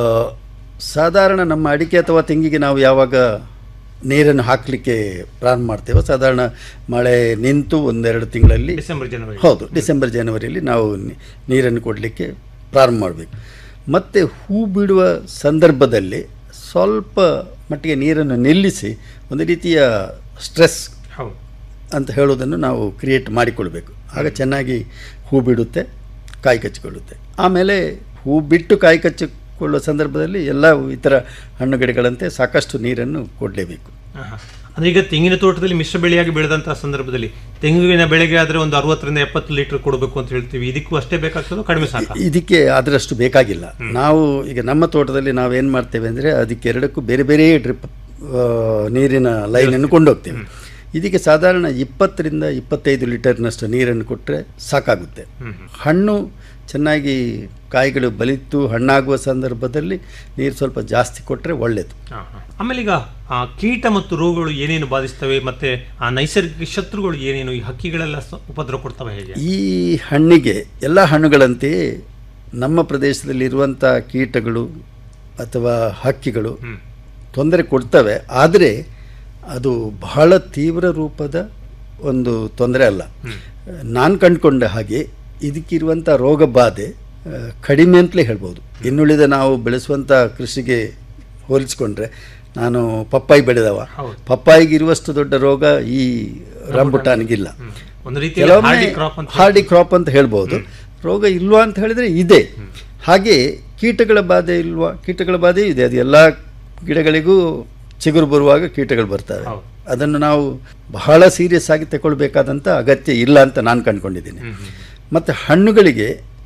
[SPEAKER 13] ಸಾಧಾರಣ ನಮ್ಮ ಅಡಿಕೆ ಅಥವಾ ತೆಂಗಿಗೆ ನಾವು ಯಾವಾಗ ನೀರನ್ನು ಹಾಕಲಿಕ್ಕೆ ಪ್ರಾರಂಭ ಮಾಡ್ತೇವೆ ಸಾಧಾರಣ ಮಳೆ ನಿಂತು ಒಂದೆರಡು ತಿಂಗಳಲ್ಲಿ
[SPEAKER 12] ಡಿಸೆಂಬರ್ ಜನವರಿ
[SPEAKER 13] ಹೌದು ಡಿಸೆಂಬರ್ ಜನವರಿಯಲ್ಲಿ ನಾವು ನೀ- ನೀರನ್ನು ಕೊಡಲಿಕ್ಕೆ ಪ್ರಾರಂಭ ಮಾಡಬೇಕು ಮತ್ತು ಹೂ ಬಿಡುವ ಸಂದರ್ಭದಲ್ಲಿ ಸ್ವಲ್ಪ ಮಟ್ಟಿಗೆ ನೀರನ್ನು ನಿಲ್ಲಿಸಿ ಒಂದು ರೀತಿಯ ಸ್ಟ್ರೆಸ್
[SPEAKER 12] ಹೌದು
[SPEAKER 13] ಅಂತ ಹೇಳೋದನ್ನು ನಾವು ಕ್ರಿಯೇಟ್ ಮಾಡಿಕೊಳ್ಬೇಕು ಆಗ ಚೆನ್ನಾಗಿ ಹೂ ಬಿಡುತ್ತೆ ಕಾಯಿ ಕಚ್ಚಿಕೊಳ್ಳುತ್ತೆ ಆಮೇಲೆ ಹೂ ಬಿಟ್ಟು ಕಾಯಿ ಕಚ್ಚಿಕೊಳ್ಳುವ ಸಂದರ್ಭದಲ್ಲಿ ಎಲ್ಲ ಇತರ ಹಣ್ಣು ಗಿಡಗಳಂತೆ ಸಾಕಷ್ಟು ನೀರನ್ನು ಕೊಡಲೇಬೇಕು
[SPEAKER 12] ಆಹಾ. ಅಂದ್ರೆ ಈಗ ತೆಂಗಿನ ತೋಟದಲ್ಲಿ ಮಿಶ್ರ ಬೆಳೆಯಾಗಿ ಬೆಳೆದಂತಹ ಸಂದರ್ಭದಲ್ಲಿ ತೆಂಗಿನ ಬೆಳೆಗೆ ಆದ್ರೆ ಒಂದು ಅರವತ್ತರಿಂದ ಎಪ್ಪತ್ತು ಲೀಟರ್ ಕೊಡಬೇಕು ಅಂತ ಹೇಳ್ತೀವಿ ಇದಕ್ಕೂ ಅಷ್ಟೇ ಬೇಕಾಗ್ತದೋ ಕಡಿಮೆ ಸಾಕ
[SPEAKER 13] ಇದಕ್ಕೆ ಅದರಷ್ಟು ಬೇಕಾಗಿಲ್ಲ ನಾವು ಈಗ ನಮ್ಮ ತೋಟದಲ್ಲಿ ನಾವೇನು ಮಾಡ್ತೇವೆ ಅಂದರೆ ಅದಕ್ಕೆ ಎರಡಕ್ಕೂ ಬೇರೆ ಬೇರೆ ಡ್ರಿಪ್ ನೀರಿನ ಲೈನನ್ನು ಕೊಂಡೋಗ್ತೇವೆ ಇದಕ್ಕೆ ಸಾಧಾರಣ ಇಪ್ಪತ್ತರಿಂದ ಇಪ್ಪತ್ತೈದು ಲೀಟರ್ನಷ್ಟು ನೀರನ್ನು ಕೊಟ್ಟರೆ ಸಾಕಾಗುತ್ತೆ ಹಣ್ಣು ಚೆನ್ನಾಗಿ ಕಾಯಿಗಳು ಬಲಿತು ಹಣ್ಣಾಗುವ ಸಂದರ್ಭದಲ್ಲಿ ನೀರು ಸ್ವಲ್ಪ ಜಾಸ್ತಿ ಕೊಟ್ಟರೆ ಒಳ್ಳೆಯದು
[SPEAKER 12] ಹಾ, ಹಾ. ಆಮೇಲೆ ಈಗ ಆ, ಕೀಟ ಮತ್ತು ರೋಗಗಳು ಏನೇನು ಬಾಧಿಸ್ತವೆ ಮತ್ತೆ ಆ ನೈಸರ್ಗಿಕ ಶತ್ರುಗಳು ಏನೇನು ಈ ಹಕ್ಕಿಗಳೆಲ್ಲ ಸ- ಉಪದ್ರ ಕೊಡ್ತವೆ ಹೇಗೆ
[SPEAKER 13] ಈ ಹಣ್ಣಿಗೆ ಎಲ್ಲ ಹಣ್ಣುಗಳಂತೆಯೇ ನಮ್ಮ ಪ್ರದೇಶದಲ್ಲಿರುವಂಥ ಕೀಟಗಳು ಅಥವಾ ಹಕ್ಕಿಗಳು ತೊಂದರೆ ಕೊಡ್ತವೆ ಆದರೆ ಅದು ಬಹಳ ತೀವ್ರ ರೂಪದ ಒಂದು ತೊಂದರೆ ಅಲ್ಲ ನಾನು ಕಂಡುಕೊಂಡ ಹಾಗೆ ಇದಕ್ಕಿರುವಂಥ ರೋಗ ಬಾಧೆ ಆ, ಕಡಿಮೆ ಅಂತಲೇ ಹೇಳ್ಬೋದು ಇನ್ನುಳಿದ ನಾವು ಬೆಳೆಸುವಂಥ ಕೃಷಿಗೆ ಹೋಲಿಸ್ಕೊಂಡ್ರೆ ನಾನು ಪಪ್ಪಾಯಿ ಬೆಳೆದವ ಪಪ್ಪಾಯಿಗೆ ಇರುವಷ್ಟು ದೊಡ್ಡ ರೋಗ ಈ ರಂಬುಟಾನಿಗಿಲ್ಲ
[SPEAKER 12] ಒಂದು ರೀತಿಯಲ್ಲಿ
[SPEAKER 13] ಕೆಲವೊಮ್ಮೆ
[SPEAKER 12] hardy crop ಅಂತ
[SPEAKER 13] ಹಾರ್ಡಿ ಕ್ರಾಪ್ ಅಂತ ಹೇಳ್ಬೋದು ರೋಗ ಇಲ್ವಾ ಅಂತ ಹೇಳಿದ್ರೆ ಇದೆ ಹಾಗೆ ಕೀಟಗಳ ಬಾಧೆ ಇಲ್ವಾ ಕೀಟಗಳ ಬಾಧೆ ಇದೆ ಅದು ಎಲ್ಲ ಗಿಡಗಳಿಗೂ ಚಿಗುರು ಬರುವಾಗ ಕೀಟಗಳು ಬರ್ತವೆ ಅದನ್ನು ನಾವು ಬಹಳ ಸೀರಿಯಸ್ ಆಗಿ ತಗೊಳ್ಬೇಕಾದಂಥ ಅಗತ್ಯ ಇಲ್ಲ ಅಂತ ನಾನು ಕಂಡುಕೊಂಡಿದ್ದೀನಿ ಮತ್ತು ಹಣ್ಣುಗಳಿಗೆ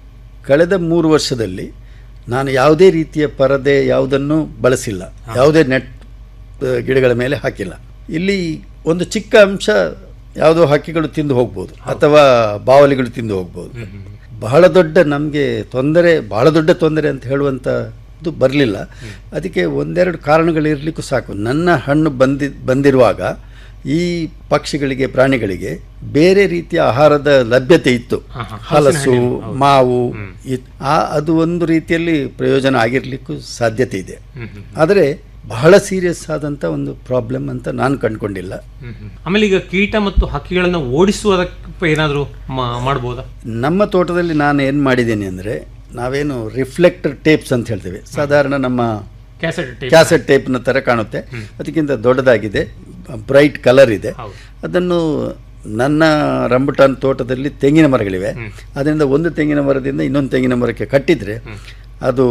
[SPEAKER 13] ಕಳೆದ ಮೂರು ವರ್ಷದಲ್ಲಿ ನಾನು ಯಾವುದೇ ರೀತಿಯ ಪರದೆ ಯಾವುದನ್ನು ಬಳಸಿಲ್ಲ ಯಾವುದೇ ನೆಟ್ ಆ, ಗಿಡಗಳ ಮೇಲೆ ಹಾಕಿಲ್ಲ ಇಲ್ಲಿ ಒಂದು ಚಿಕ್ಕ ಅಂಶ ಯಾವುದೋ ಹಕ್ಕಿಗಳು ತಿಂದು ಹೋಗ್ಬೋದು ಅಥವಾ ಬಾವಲಿಗಳು ತಿಂದು ಹೋಗ್ಬೋದು ಬಹಳ ದೊಡ್ಡ ನಮಗೆ ತೊಂದರೆ ಬಹಳ ದೊಡ್ಡ ತೊಂದರೆ ಅಂತ ಹೇಳುವಂಥದ್ದು ಬರಲಿಲ್ಲ ಅದಕ್ಕೆ ಒಂದೆರಡು ಕಾರಣಗಳಿರಲಿಕ್ಕೂ ಸಾಕು ನನ್ನ ಹಣ್ಣು ಬಂದಿ ಬಂದಿರುವಾಗ ಈ ಪಕ್ಷಿಗಳಿಗೆ ಪ್ರಾಣಿಗಳಿಗೆ ಬೇರೆ ರೀತಿಯ ಆಹಾರದ ಲಭ್ಯತೆ ಇತ್ತು ಹಲಸು ಮಾವು ಇತ್- ಆ ಅದು ಒಂದು ರೀತಿಯಲ್ಲಿ ಪ್ರಯೋಜನ ಆಗಿರ್ಲಿಕ್ಕೂ ಸಾಧ್ಯತೆ ಇದೆ ಆದರೆ ಬಹಳ ಸೀರಿಯಸ್ ಆದಂಥ ಒಂದು ಪ್ರಾಬ್ಲಮ್ ಅಂತ ನಾನು ಕಂಡುಕೊಂಡಿಲ್ಲ
[SPEAKER 12] ಆಮೇಲೆ ಈಗ ಕೀಟ ಮತ್ತು ಹಕ್ಕಿಗಳನ್ನ ಓಡಿಸುವುದಕ್ಕೆ ಏನಾದರೂ ಮಾಡ್ಬೋದಾ
[SPEAKER 13] ನಮ್ಮ ತೋಟದಲ್ಲಿ ನಾನು ಏನು ಮಾಡಿದ್ದೀನಿ ಅಂದರೆ ನಾವೇನು ರಿಫ್ಲೆಕ್ಟರ್ ಟೇಪ್ಸ್ ಅಂತ ಹೇಳ್ತೇವೆ ಸಾಧಾರಣ ನಮ್ಮ
[SPEAKER 12] ಕ್ಯಾಸೆಟ್ ಟೇಪ್.
[SPEAKER 13] ಕ್ಯಾಸೆಟ್ ಟೇಪ್ನ ಥರ ಕಾಣುತ್ತೆ ಅದಕ್ಕಿಂತ ದೊಡ್ಡದಾಗಿದೆ ಬ್ರೈಟ್ ಕಲರ್ ಇದೆ ಅದನ್ನು ನನ್ನ ರಂಬುಟಾನ್ ತೋಟದಲ್ಲಿ ತೆಂಗಿನ ಮರಗಳಿವೆ ಅದರಿಂದ ಒಂದು ತೆಂಗಿನ ಮರದಿಂದ ಇನ್ನೊಂದು ತೆಂಗಿನ ಮರಕ್ಕೆ ಕಟ್ಟಿದರೆ ಅದು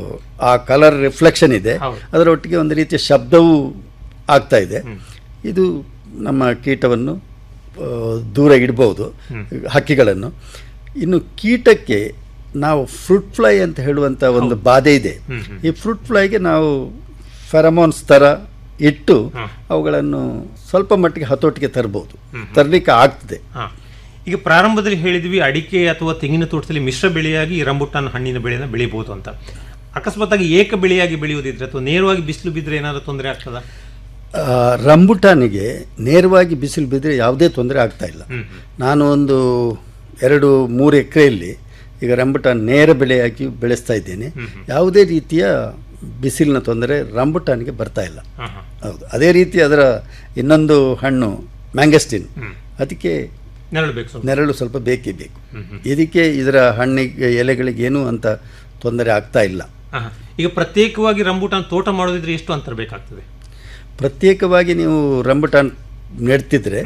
[SPEAKER 13] ಆ ಕಲರ್ ರಿಫ್ಲೆಕ್ಷನ್ ಇದೆ ಅದರೊಟ್ಟಿಗೆ ಒಂದು ರೀತಿಯ ಶಬ್ದವೂ ಆಗ್ತಾ ಇದೆ ಇದು ನಮ್ಮ ಕೀಟವನ್ನು ಆ, ದೂರ ಇಡ್ಬೋದು ಹಕ್ಕಿಗಳನ್ನು ಇನ್ನು ಕೀಟಕ್ಕೆ ನಾವು ಫ್ರೂಟ್ ಫ್ಲೈ ಅಂತ ಹೇಳುವಂಥ ಒಂದು ಬಾಧೆ ಇದೆ ಈ ಫ್ರೂಟ್ ಫ್ಲೈಗೆ ನಾವು ಫೆರಮೋನ್ಸ್ ಥರ ಇಟ್ಟು ಅವುಗಳನ್ನು ಸ್ವಲ್ಪ ಮಟ್ಟಿಗೆ ಹತೋಟಿಗೆ ತರ್ಬೋದು ತರಲಿಕ್ಕೆ ಆಗ್ತದೆ
[SPEAKER 12] ಹಾ. ಈಗ ಪ್ರಾರಂಭದಲ್ಲಿ ಹೇಳಿದ್ವಿ ಅಡಿಕೆ ಅಥವಾ ತೆಂಗಿನ ತೋಟದಲ್ಲಿ ಮಿಶ್ರ ಬೆಳೆಯಾಗಿ ಈ ರಂಬುಟಾನ್ ಹಣ್ಣಿನ ಬೆಳೆನ ಬೆಳಿಬಹುದು ಅಂತ ಅಕಸ್ಮಾತ್ತಾಗಿ ಏಕ ಬೆಳೆಯಾಗಿ ಬೆಳೆಯುವುದಿದ್ರೆ ಅಥವಾ ನೇರವಾಗಿ ಬಿಸಿಲು ಬಿದ್ದರೆ ಏನಾದರೂ ತೊಂದರೆ ಆಗ್ತದಾ
[SPEAKER 13] ಆ, ರಂಬುಟಾನಿಗೆ ನೇರವಾಗಿ ಬಿಸಿಲು ಬಿದ್ದರೆ ಯಾವುದೇ ತೊಂದರೆ ಆಗ್ತಾ ಇಲ್ಲ ನಾನು ಒಂದು ಎರಡು ಮೂರು ಎಕರೆಯಲ್ಲಿ ಈಗ ರಂಬುಟಾನ್ ನೇರ ಬೆಳೆಯಾಗಿ ಬೆಳೆಸ್ತಾ ಇದ್ದೇನೆ ಯಾವುದೇ ರೀತಿಯ ಬಿಸಿಲಿನ ತೊಂದರೆ ರಂಬುಟಾನಿಗೆ ಬರ್ತಾ ಇಲ್ಲ ಹೌದು ಅದೇ ರೀತಿ ಅದರ ಇನ್ನೊಂದು ಹಣ್ಣು ಮ್ಯಾಂಗಸ್ಟಿನ್ ಅದಕ್ಕೆ
[SPEAKER 12] ನೆರಳು ಬೇಕು ಸ್ವಲ್ಪ.
[SPEAKER 13] ನೆರಳು ಸ್ವಲ್ಪ ಬೇಕೇ ಬೇಕು ಇದಕ್ಕೆ ಇದರ ಹಣ್ಣಿಗೆ ಎಲೆಗಳಿಗೆ ಏನೂ ಅಂತ ತೊಂದರೆ ಆಗ್ತಾ ಇಲ್ಲ
[SPEAKER 12] ಆಹಾ. ಈಗ ಪ್ರತ್ಯೇಕವಾಗಿ ರಂಬುಟಾನ್ ತೋಟ ಮಾಡೋದಿದ್ರೆ ಎಷ್ಟು ಅಂತರ ಬೇಕಾಗ್ತದೆ
[SPEAKER 13] ಪ್ರತ್ಯೇಕವಾಗಿ ನೀವು ರಂಬುಟಾನ್ ನೆಡ್ತಿದ್ರೆ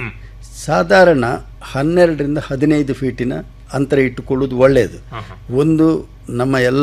[SPEAKER 13] ಸಾಧಾರಣ ಹನ್ನೆರಡರಿಂದ ಹದಿನೈದು ಫೀಟಿನ ಅಂತರ ಇಟ್ಟುಕೊಳ್ಳುವುದು ಒಳ್ಳೆಯದು ಒಂದು ನಮ್ಮ ಎಲ್ಲ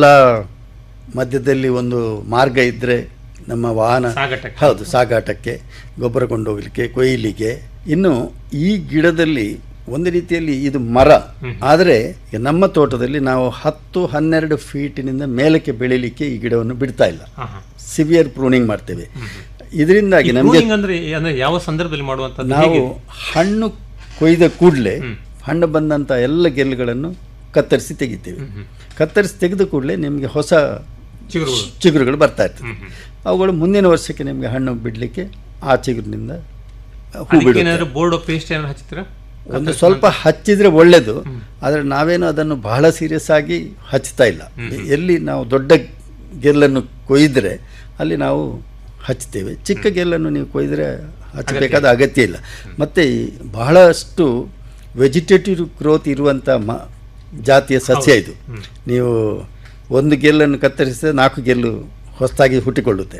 [SPEAKER 13] ಮಧ್ಯದಲ್ಲಿ ಒಂದು ಮಾರ್ಗ ಇದ್ದರೆ ನಮ್ಮ ವಾಹನ
[SPEAKER 12] ಸಾಗಾಟಕ್ಕೆ.
[SPEAKER 13] ಹೌದು ಸಾಗಾಟಕ್ಕೆ ಗೊಬ್ಬರ ಕೊಂಡೋಗ್ಲಿಕ್ಕೆ ಕೊಯ್ಲಿಕ್ಕೆ ಇನ್ನು ಈ ಗಿಡದಲ್ಲಿ ಒಂದು ರೀತಿಯಲ್ಲಿ ಇದು ಮರ ಆದರೆ ಈಗ ನಮ್ಮ ತೋಟದಲ್ಲಿ ನಾವು ಹತ್ತು ಹನ್ನೆರಡು ಫೀಟಿನಿಂದ ಮೇಲಕ್ಕೆ ಬೆಳೀಲಿಕ್ಕೆ ಈ ಗಿಡವನ್ನು ಬಿಡ್ತಾ ಇಲ್ಲ
[SPEAKER 12] ಆಹಾ.
[SPEAKER 13] ಸಿವಿಯರ್ ಪ್ರೂನಿಂಗ್ ಮಾಡ್ತೇವೆ ಇದರಿಂದಾಗಿ
[SPEAKER 12] ಈ
[SPEAKER 13] ನಮಗೆ
[SPEAKER 12] pruning ಅಂದ್ರೆ ಅಂದ್ರೆ ಯಾವ ಸಂದರ್ಭದಲ್ಲಿ ಮಾಡುವಂತದ್ದು
[SPEAKER 13] ನಾವು
[SPEAKER 12] ಹೇಗೆ
[SPEAKER 13] ಹಣ್ಣು ಕೊಯ್ದ ಕೂಡಲೇ ಹಣ್ಣು ಬಂದಂಥ ಎಲ್ಲ ಗೆಲ್ಲುಗಳನ್ನು ಕತ್ತರಿಸಿ ತೆಗಿತೇವೆ ಕತ್ತರಿಸಿ ತೆಗೆದ ಕೂಡಲೇ ನಿಮಗೆ ಹೊಸ
[SPEAKER 12] ಚಿಗುರುಗಳು.
[SPEAKER 13] ಚಿಗುರುಗಳು ಬರ್ತಾ ಇರ್ತದೆ ಅವುಗಳು ಮುಂದಿನ ವರ್ಷಕ್ಕೆ ನಿಮಗೆ ಹಣ್ಣು ಬಿಡಲಿಕ್ಕೆ ಆ ಚಿಗುರಿನಿಂದ ಹೂ
[SPEAKER 12] ಅದಕ್ಕೆ
[SPEAKER 13] ಬಿಡುತ್ತೆ
[SPEAKER 12] ಏನಾದ್ರು ಬೋರ್ಡ್ ಪೇಸ್ಟ್ ಏನಾದ್ರು ಹಚ್ಚಿದ್ರ
[SPEAKER 13] ಒಂದು ಸ್ವಲ್ಪ ಹಚ್ಚಿದ್ರೆ ಒಳ್ಳೆಯದು ಆದರೆ ನಾವೇನು ಅದನ್ನು ಬಹಳ ಸೀರಿಯಸ್ ಆಗಿ ಹಚ್ತಾ ಇಲ್ಲ ಎಲ್ಲಿ ನಾವು ದೊಡ್ಡ ಗೆಲ್ಲನ್ನು ಕೊಯ್ದರೆ ಅಲ್ಲಿ ನಾವು ಹಚ್ತೇವೆ ಚಿಕ್ಕ ಗೆಲ್ಲನ್ನು ನೀವು ಕೊಯ್ದರೆ ಹಚ್ಚಬೇಕಾದ ಅಗತ್ಯ ಇಲ್ಲ ಮತ್ತು ಬಹಳಷ್ಟು ವೆಜಿಟೇಟಿವ್ ಗ್ರೋತ್ ಇರುವಂಥ ಮ ಜಾತಿಯ ಸಸ್ಯ ಇದು ನೀವು ಒಂದು ಗೆಲ್ಲನ್ನು ಕತ್ತರಿಸಿದ್ರೆ ನಾಲ್ಕು ಗೆಲ್ಲು ಹೊಸದಾಗಿ ಹುಟ್ಟಿಕೊಳ್ಳುತ್ತೆ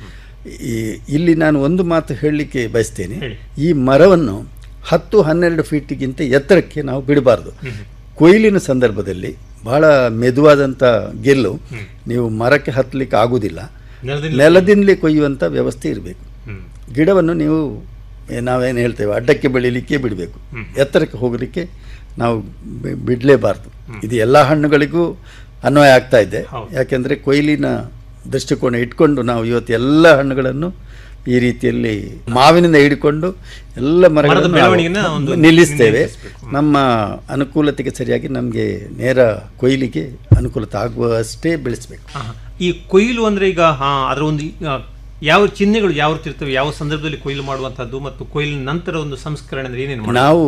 [SPEAKER 13] ಈ ಇಲ್ಲಿ ನಾನು ಒಂದು ಮಾತು ಹೇಳಲಿಕ್ಕೆ ಬಯಸ್ತೇನೆ ಈ ಮರವನ್ನು ಹತ್ತು ಹನ್ನೆರಡು ಫೀಟಿಗಿಂತ ಎತ್ತರಕ್ಕೆ ನಾವು ಬಿಡಬಾರ್ದು ಕೊಯ್ಲಿನ ಸಂದರ್ಭದಲ್ಲಿ ಬಹಳ ಮೆದುವಾದಂಥ ಗೆಲ್ಲು ನೀವು ಮರಕ್ಕೆ ಹತ್ತಲಿಕ್ಕೆ ಆಗುವುದಿಲ್ಲ
[SPEAKER 12] ನೆಲದಲ್ಲಿ-
[SPEAKER 13] ನೆಲದಿಂದಲೇ ಕೊಯ್ಯುವಂಥ ವ್ಯವಸ್ಥೆ ಇರಬೇಕು ಗಿಡವನ್ನು ನೀವು ಏ, ನಾವೇನು ಹೇಳ್ತೇವೆ ಅಡ್ಡಕ್ಕೆ ಬೆಳೀಲಿಕ್ಕೆ ಬಿಡಬೇಕು ಎತ್ತರಕ್ಕೆ ಹೋಗಲಿಕ್ಕೆ ನಾವು ಬಿ- ಬಿಡಲೇಬಾರ್ದು ಇದು ಎಲ್ಲ ಹಣ್ಣುಗಳಿಗೂ ಅನ್ವಯ ಆಗ್ತಾ ಇದೆ ಯಾಕೆಂದರೆ ಕೊಯ್ಲಿನ ದೃಷ್ಟಿಕೋನ ಇಟ್ಕೊಂಡು ನಾವು ಇವತ್ತು ಎಲ್ಲ ಹಣ್ಣುಗಳನ್ನು ಈ ರೀತಿಯಲ್ಲಿ ಮಾವಿನಿಂದ ಹಿಡ್ಕೊಂಡು ಎಲ್ಲ
[SPEAKER 12] ಮರದ
[SPEAKER 13] ಮರಗಳನ್ನು
[SPEAKER 12] ಬೆಳವಣಿಗೆನ
[SPEAKER 13] ನಾವು
[SPEAKER 12] ಒಂದು
[SPEAKER 13] ನಿಲ್ಲಿಸ್ತೇವೆ
[SPEAKER 12] ನಿಯಂತ್ರಿಸ್ಬೇಕು.
[SPEAKER 13] ನಮ್ಮ ಅನುಕೂಲತೆಗೆ ಸರಿಯಾಗಿ ನಮಗೆ ನೇರ ಕೊಯ್ಲಿಗೆ ಅನುಕೂಲತೆ ಆಗುವಷ್ಟೇ ಬೆಳೆಸಬೇಕು
[SPEAKER 12] ಆಹಾ. ಈ ಕೊಯ್ಲು ಅಂದ್ರೆ ಈಗ ಹಾ, ಅದರ ಒಂದು ಆ, ಯಾವ ಚಿಹ್ನೆಗಳು ಯಾವ ರೀತಿ ಇರ್ತವೆ ಯಾವ ಸಂದರ್ಭದಲ್ಲಿ ಕೊಯ್ಲು ಮಾಡುವಂತಹದ್ದು ಮತ್ತು ಕೊಯ್ಲಿನ ನಂತರ ಒಂದು ಸಂಸ್ಕರಣೆ ಅಂದ್ರೆ ಏನೇನು ಮಾಡೋದು?
[SPEAKER 13] ನಾವು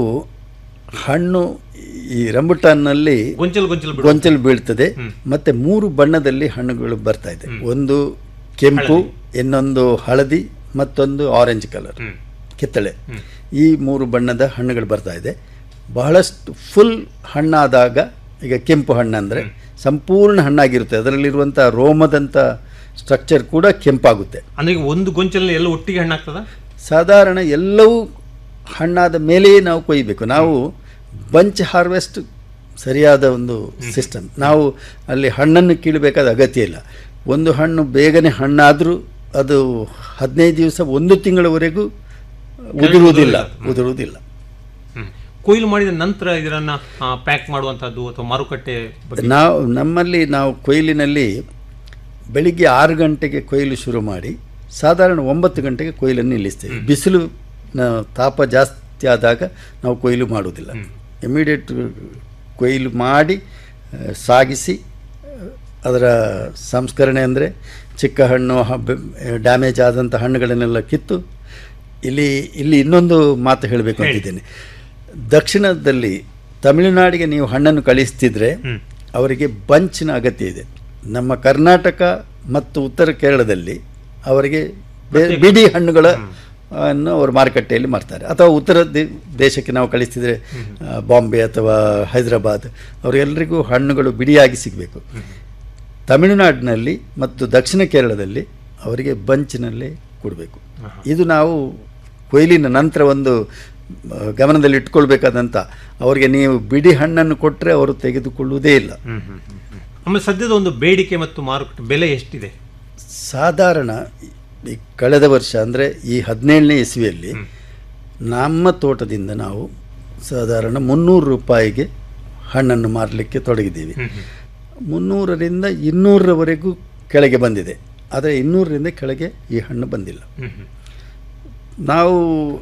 [SPEAKER 13] ಹಣ್ಣು ಈ ರಂಬುಟಾನ್ನಲ್ಲಿ
[SPEAKER 12] ಗೊಂಚಲು ಗೊಂಚಲು ಬಿಡುತ್ತೆ.
[SPEAKER 13] ಗೊಂಚಲು ಬೀಳ್ತದೆ ಮತ್ತೆ ಮೂರು ಬಣ್ಣದಲ್ಲಿ ಹಣ್ಣುಗಳು ಬರ್ತಾ ಇದೆ ಒಂದು ಕೆಂಪು ಇನ್ನೊಂದು ಹಳದಿ ಮತ್ತೊಂದು ಆರೆಂಜ್ ಕಲರ್ ಕಿತ್ತಳೆ ಈ ಮೂರು ಬಣ್ಣದ ಹಣ್ಣುಗಳು ಬರ್ತಾ ಇದೆ ಬಹಳಷ್ಟು ಫುಲ್ ಹಣ್ಣಾದಾಗ ಈಗ ಕೆಂಪು ಹಣ್ಣಂದರೆ ಸಂಪೂರ್ಣ ಹಣ್ಣಾಗಿರುತ್ತೆ ಅದರಲ್ಲಿರುವಂಥ ರೋಮದಂಥ ಸ್ಟ್ರಕ್ಚರ್ ಕೂಡ ಕೆಂಪಾಗುತ್ತೆ
[SPEAKER 12] ಅಂದ್ರೆ ಈಗ ಒಂದು ಗೊಂಚಲಲ್ಲಿ ಎಲ್ಲ ಒಟ್ಟಿಗೆ ಹಣ್ಣಾಗ್ತದ
[SPEAKER 13] ಸಾಧಾರಣ ಎಲ್ಲವೂ ಹಣ್ಣಾದ ಮೇಲೆಯೇ ನಾವು ಕೊಯ್ಯಬೇಕು ನಾವು ಬಂಚ್ ಹಾರ್ವೆಸ್ಟ್ ಸರಿಯಾದ ಒಂದು ಸಿಸ್ಟಮ್ ನಾವು ಅಲ್ಲಿ ಹಣ್ಣನ್ನು ಕೀಳಬೇಕಾದ ಅಗತ್ಯ ಇಲ್ಲ ಒಂದು ಹಣ್ಣು ಬೇಗನೆ ಹಣ್ಣಾದರೂ ಅದು ಹದಿನೈದು ದಿವಸ ಒಂದು ತಿಂಗಳವರೆಗೂ ಉದುರುವುದಿಲ್ಲ ಉದುರುವುದಿಲ್ಲ
[SPEAKER 12] ಹ್ಮ್. ಕೊಯ್ಲು ಮಾಡಿದ ನಂತರ ಇದರನ್ನ ಪ್ಯಾಕ್ ಮಾಡುವಂತಹದ್ದು ಅಥವಾ ಮಾರುಕಟ್ಟೆ ಬಗ್ಗೆ
[SPEAKER 13] ನಾವು ನಮ್ಮಲ್ಲಿ ನಾವು ಕೊಯ್ಲಿನಲ್ಲಿ ಬೆಳಿಗ್ಗೆ ಆರು ಗಂಟೆಗೆ ಕೊಯ್ಲು ಶುರು ಮಾಡಿ ಸಾಧಾರಣ ಒಂಬತ್ತು ಗಂಟೆಗೆ ಕೊಯ್ಲನ್ನು ನಿಲ್ಲಿಸ್ತೇವೆ ಬಿಸಿಲು ನ- ತಾಪ ಜಾಸ್ತಿ ಆದಾಗ ನಾವು ಕೊಯ್ಲು ಮಾಡುವುದಿಲ್ಲ ಇಮಿಡಿಯೇಟ್ ಕೊಯ್ಲು ಮಾಡಿ ಆ, ಸಾಗಿಸಿ ಆ, ಅದರ ಸಂಸ್ಕರಣೆ ಅಂದರೆ ಚಿಕ್ಕ ಹಣ್ಣು ಡ್ಯಾಮೇಜ್ ಆದಂಥ ಹಣ್ಣುಗಳನ್ನೆಲ್ಲ ಕಿತ್ತು ಇಲ್ಲಿ ಇಲ್ಲಿ ಇನ್ನೊಂದು ಮಾತು ಹೇಳಬೇಕು ಅಂತಿದ್ದೇನೆ ದಕ್ಷಿಣದಲ್ಲಿ ತಮಿಳುನಾಡಿಗೆ ನೀವು ಹಣ್ಣನ್ನು ಕಳಿಸ್ತಿದ್ರೆ ಅವರಿಗೆ ಬಂಚಿನ ಅಗತ್ಯ ಇದೆ ನಮ್ಮ ಕರ್ನಾಟಕ ಮತ್ತು ಉತ್ತರ ಕೇರಳದಲ್ಲಿ ಅವರಿಗೆ ಬೇ- ಬಿಡಿ ಹಣ್ಣುಗಳ ಅನ್ನು ಅವರು ಮಾರುಕಟ್ಟೆಯಲ್ಲಿ ಮಾರ್ತಾರೆ ಅಥವಾ ಉತ್ತರ ದೇ- ದೇಶಕ್ಕೆ ನಾವು ಕಳಿಸ್ತಿದ್ರೆ ಆ, ಬಾಂಬೆ ಅಥವಾ ಹೈದರಾಬಾದ್ ಅವರೆಲ್ಲರಿಗೂ ಹಣ್ಣುಗಳು ಬಿಡಿಯಾಗಿ ಸಿಗಬೇಕು ತಮಿಳುನಾಡಿನಲ್ಲಿ ಮತ್ತು ದಕ್ಷಿಣ ಕೇರಳದಲ್ಲಿ ಅವರಿಗೆ ಬಂಚಿನಲ್ಲೇ ಕೊಡಬೇಕು ಇದು ನಾವು ಕೊಯ್ಲಿನ ನಂತರ ಒಂದು ಆ, ಗಮನದಲ್ಲಿ ಇಟ್ಕೊಳ್ಬೇಕಾದಂಥ ಅವರಿಗೆ ನೀವು ಬಿಡಿ ಹಣ್ಣನ್ನು ಕೊಟ್ಟರೆ ಅವರು ತೆಗೆದುಕೊಳ್ಳುವುದೇ ಇಲ್ಲ
[SPEAKER 12] ಹ್ಮ್, ಹ್ಮ್, ಹ್ಮ್, ಹ್ಮ್. ಆಮೇಲೆ ಸದ್ಯದ ಒಂದು ಬೇಡಿಕೆ ಮತ್ತು ಮಾರುಕಟ್ಟೆ ಬೆಲೆ ಎಷ್ಟಿದೆ
[SPEAKER 13] ಸಾಧಾರಣ ಈ ಕಳೆದ ವರ್ಷ ಅಂದರೆ ಈ ಹದಿನೇಳನೇ ಇಸ್ವಿಯಲ್ಲಿ ನಮ್ಮ ತೋಟದಿಂದ ನಾವು ಸಾಧಾರಣ ಮುನ್ನೂರು ರೂಪಾಯಿಗೆ ಹಣ್ಣನ್ನು ಮಾರಲಿಕ್ಕೆ ತೊಡಗಿದ್ದೀವಿ ಮುನ್ನೂರರಿಂದ ಇನ್ನೂರರವರೆಗೂ ಕೆಳಗೆ ಬಂದಿದೆ ಆದರೆ ಇನ್ನೂರರಿಂದ ಕೆಳಗೆ ಈ ಹಣ್ಣು ಬಂದಿಲ್ಲ ನಾವು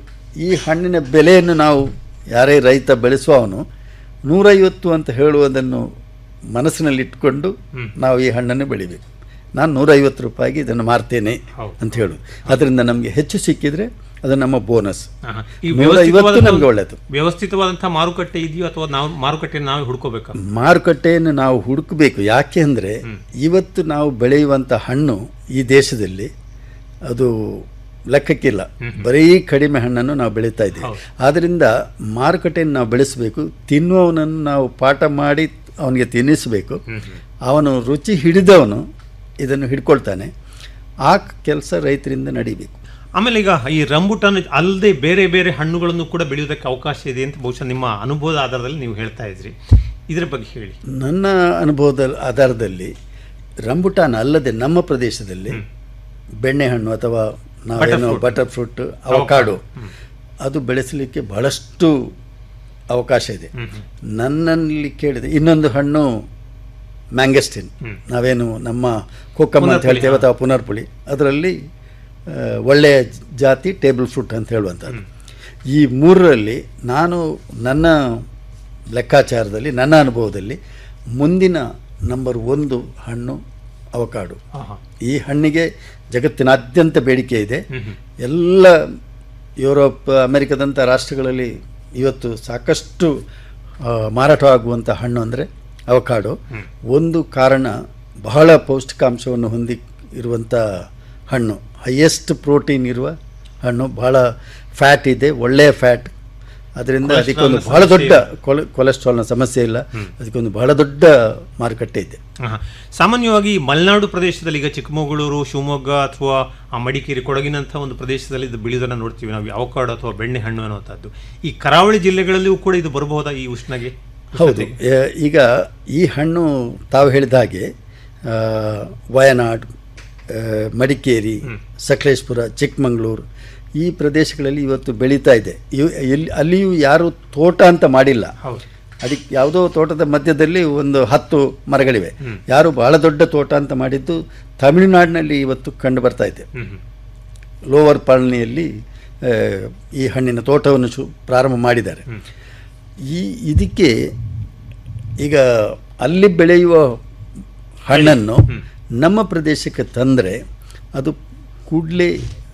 [SPEAKER 13] ಈ ಹಣ್ಣಿನ ಬೆಲೆಯನ್ನು ನಾವು ಯಾರೇ ರೈತ ಬೆಳೆಸುವವನು ನೂರೈವತ್ತು ಅಂತ ಹೇಳುವುದನ್ನು ಮನಸ್ಸಿನಲ್ಲಿಟ್ಕೊಂಡು ನಾವು ಈ ಹಣ್ಣನ್ನು ಬೆಳಿಬೇಕು ನಾನು ನೂರೈವತ್ತು ರೂಪಾಯಿಗೆ ಇದನ್ನು ಮಾರ್ತೇನೆ ಅಂತ ಹೇಳುದು ಅದರಿಂದ ನಮಗೆ ಹೆಚ್ಚು ಸಿಕ್ಕಿದ್ರೆ ಅದು ನಮ್ಮ ಬೋನಸ್
[SPEAKER 12] ಆಹಾ. ಈ
[SPEAKER 13] ನೂರೈವತ್ತು
[SPEAKER 12] ವ್ಯವಸ್ಥಿತವಾದಂತಹ-
[SPEAKER 13] ನಮಗೆ ಒಳ್ಳೆಯದು
[SPEAKER 12] ವ್ಯವಸ್ಥಿತವಾದಂತಹ ಮಾರುಕಟ್ಟೆ ಇದೆಯೋ ಅಥವಾ ನಾವು ಮಾರುಕಟ್ಟೆ ನಾವೇ ಹುಡ್ಕೋಬೇಕಾ
[SPEAKER 13] ಮಾರುಕಟ್ಟೆಯನ್ನು ನಾವು ಹುಡುಕಬೇಕು ಯಾಕೆ ಅಂದರೆ ಇವತ್ತು ನಾವು ಬೆಳೆಯುವಂಥ ಹಣ್ಣು ಈ ದೇಶದಲ್ಲಿ ಅದು ಲೆಕ್ಕಕ್ಕಿಲ್ಲ ಬರೀ ಕಡಿಮೆ ಹಣ್ಣನ್ನು ನಾವು ಬೆಳೀತಾ ಇದ್ದೀವಿ ಆದ್ದರಿಂದ ಮಾರುಕಟ್ಟೆಯನ್ನು ನಾವು ಬೆಳೆಸಬೇಕು ತಿನ್ನುವವನನ್ನು ನಾವು ಪಾಠ ಮಾಡಿ ಅವನಿಗೆ ತಿನ್ನಿಸಬೇಕು ಅವನು ರುಚಿ ಹಿಡಿದವನು ಇದನ್ನು ಹಿಡ್ಕೊಳ್ತಾನೆ ಆ ಕೆಲಸ ರೈತರಿಂದ ನಡಿಬೇಕು
[SPEAKER 12] ಆಮೇಲೆ ಈಗ ಈ ರಂಬುಟಾನ್ ಅಲ್ಲದೆ ಬೇರೆ ಬೇರೆ ಹಣ್ಣುಗಳನ್ನು ಕೂಡ ಬೆಳೆಯುವುದಕ್ಕೆ ಅವಕಾಶ ಇದೆ ಅಂತ ಬಹುಶಃ ನಿಮ್ಮ ಅನುಭವದ ಆಧಾರದಲ್ಲಿ ನೀವು ಹೇಳ್ತಾ ಇದ್ರಿ ಇದರ ಬಗ್ಗೆ ಹೇಳಿ
[SPEAKER 13] ನನ್ನ ಅನುಭವದ ಆಧಾರದಲ್ಲಿ ರಂಬುಟಾನ್ ಅಲ್ಲದೆ ನಮ್ಮ ಪ್ರದೇಶದಲ್ಲಿ ಬೆಣ್ಣೆಹಣ್ಣು ಅಥವಾ ನಾವೇನು
[SPEAKER 12] Butterfruit.
[SPEAKER 13] ಬಟರ್ ಫ್ರೂಟ್ ಅವಕಾಡೋ ಅದು ಬೆಳೆಸಲಿಕ್ಕೆ ಬಹಳಷ್ಟು ಅವಕಾಶ ಇದೆ ನನ್ನಲ್ಲಿ ಕೇಳಿದೆ ಇನ್ನೊಂದು ಹಣ್ಣು ಮ್ಯಾಂಗಸ್ಟಿನ್ ನಾವೇನು ನಮ್ಮ ಕೋಕಮ್ ಅಂತ
[SPEAKER 12] ಪುನರ್ಪುಳಿ,
[SPEAKER 13] ಹೇಳ್ತೇವೆ
[SPEAKER 12] ಹಾ.
[SPEAKER 13] ಅಥವಾ ಪುನರ್ಪುಳಿ ಅದರಲ್ಲಿ ಆ, ಒಳ್ಳೆಯ ಜಾತಿ ಟೇಬಲ್ ಫ್ರೂಟ್ ಅಂತ ಹೇಳುವಂಥದ್ದು ಈ ಮೂರರಲ್ಲಿ ನಾನು ನನ್ನ ಲೆಕ್ಕಾಚಾರದಲ್ಲಿ ನನ್ನ ಅನುಭವದಲ್ಲಿ ಮುಂದಿನ ನಂಬರ್ ಒಂದು ಹಣ್ಣು ಅವಕಾಡು
[SPEAKER 12] ಆಹಾ.
[SPEAKER 13] ಈ ಹಣ್ಣಿಗೆ ಜಗತ್ತಿನಾದ್ಯಂತ ಬೇಡಿಕೆ ಇದೆ ಎಲ್ಲ ಯುರೋಪ್ ಅಮೆರಿಕದಂಥ ರಾಷ್ಟ್ರಗಳಲ್ಲಿ ಇವತ್ತು ಸಾಕಷ್ಟು ಆ, ಮಾರಾಟವಾಗುವಂಥ ಹಣ್ಣು ಅಂದರೆ ಅವಕಾಡು ಒಂದು ಕಾರಣ ಬಹಳ ಪೌಷ್ಟಿಕಾಂಶವನ್ನು ಹೊಂದಿ ಇರುವಂಥ ಹಣ್ಣು ಹೈಯೆಸ್ಟ್ ಪ್ರೋಟೀನ್ ಇರುವ ಹಣ್ಣು ಬಹಳ ಫ್ಯಾಟ್ ಇದೆ ಒಳ್ಳೆಯ ಫ್ಯಾಟ್ ಅದರಿಂದ ಅದಕ್ಕೊಂದು
[SPEAKER 12] ಕೊಲೆಸ್ಟ್ರಾಲ್ನ
[SPEAKER 13] ಬಹಳ ದೊಡ್ಡ
[SPEAKER 12] ಸಮಸ್ಯೆ
[SPEAKER 13] ಕೊಲೆ ಕೊಲೆಸ್ಟ್ರಾಲ್ನ ಸಮಸ್ಯೆ ಇಲ್ಲ ಅದಕ್ಕೊಂದು ಬಹಳ ದೊಡ್ಡ ಮಾರುಕಟ್ಟೆ ಇದೆ
[SPEAKER 12] ಆಹಾ. ಸಾಮಾನ್ಯವಾಗಿ ಮಲೆನಾಡು ಪ್ರದೇಶದಲ್ಲಿ ಈಗ ಚಿಕ್ಕಮಗಳೂರು ಶಿವಮೊಗ್ಗ ಅಥವಾ ಆ ಮಡಿಕೇರಿ ಕೊಡಗಿನಂತಹ ಒಂದು ಪ್ರದೇಶದಲ್ಲಿ ಇದು ಬೆಳೆಯೋದನ್ನ ನೋಡ್ತೀವಿ ನಾವು ಅವಕಾಡೋ ಅಥವಾ ಬೆಣ್ಣೆ ಹಣ್ಣು ಅನ್ನುವಂಥದ್ದು ಈ ಕರಾವಳಿ ಜಿಲ್ಲೆಗಳಲ್ಲಿಯೂ ಕೂಡ ಇದು ಬರಬಹುದಾ ಈ ಉಷ್ಣಗೆ
[SPEAKER 13] ಹೌದು ಎ- ಈಗ ಈ ಹಣ್ಣು ತಾವು ಹೇಳಿದ ಹಾಗೆ ಆ, ವಯನಾಡ್ ಆ, ಮಡಿಕೇರಿ ಸಕಲೇಶ್ಪುರ ಚಿಕ್ಕಮಗಳೂರು ಈ ಪ್ರದೇಶಗಳಲ್ಲಿ ಇವತ್ತು ಬೆಳೀತಾ ಇದೆ ಇವ್- ಎಲ್ಲಿ ಅಲ್ಲಿಯೂ ಯಾರು ತೋಟ ಅಂತ ಮಾಡಿಲ್ಲ ಅದಕ್ಕೆ ಯಾವುದೋ ತೋಟದ ಮಧ್ಯದಲ್ಲಿ ಒಂದು ಹತ್ತು ಮರಗಳಿವೆ ಯಾರು ಬಹಳ ದೊಡ್ಡ ತೋಟ ಅಂತ ಮಾಡಿದ್ದು ತಮಿಳುನಾಡಿನಲ್ಲಿ ಇವತ್ತು ಕಂಡು ಬರ್ತಾ ಇದೆ ಲೋವರ್ ಪಾಲನೆಯಲ್ಲಿ ಆ, ಈ ಹಣ್ಣಿನ ತೋಟವನ್ನು ಶು ಪ್ರಾರಂಭ ಮಾಡಿದ್ದಾರೆ ಈ ಇದಕ್ಕೆ ಈಗ ಅಲ್ಲಿ ಬೆಳೆಯುವ ಹಣ್ಣನ್ನು ನಮ್ಮ ಪ್ರದೇಶಕ್ಕೆ ತಂದರೆ ಅದು ಕೂಡಲೇ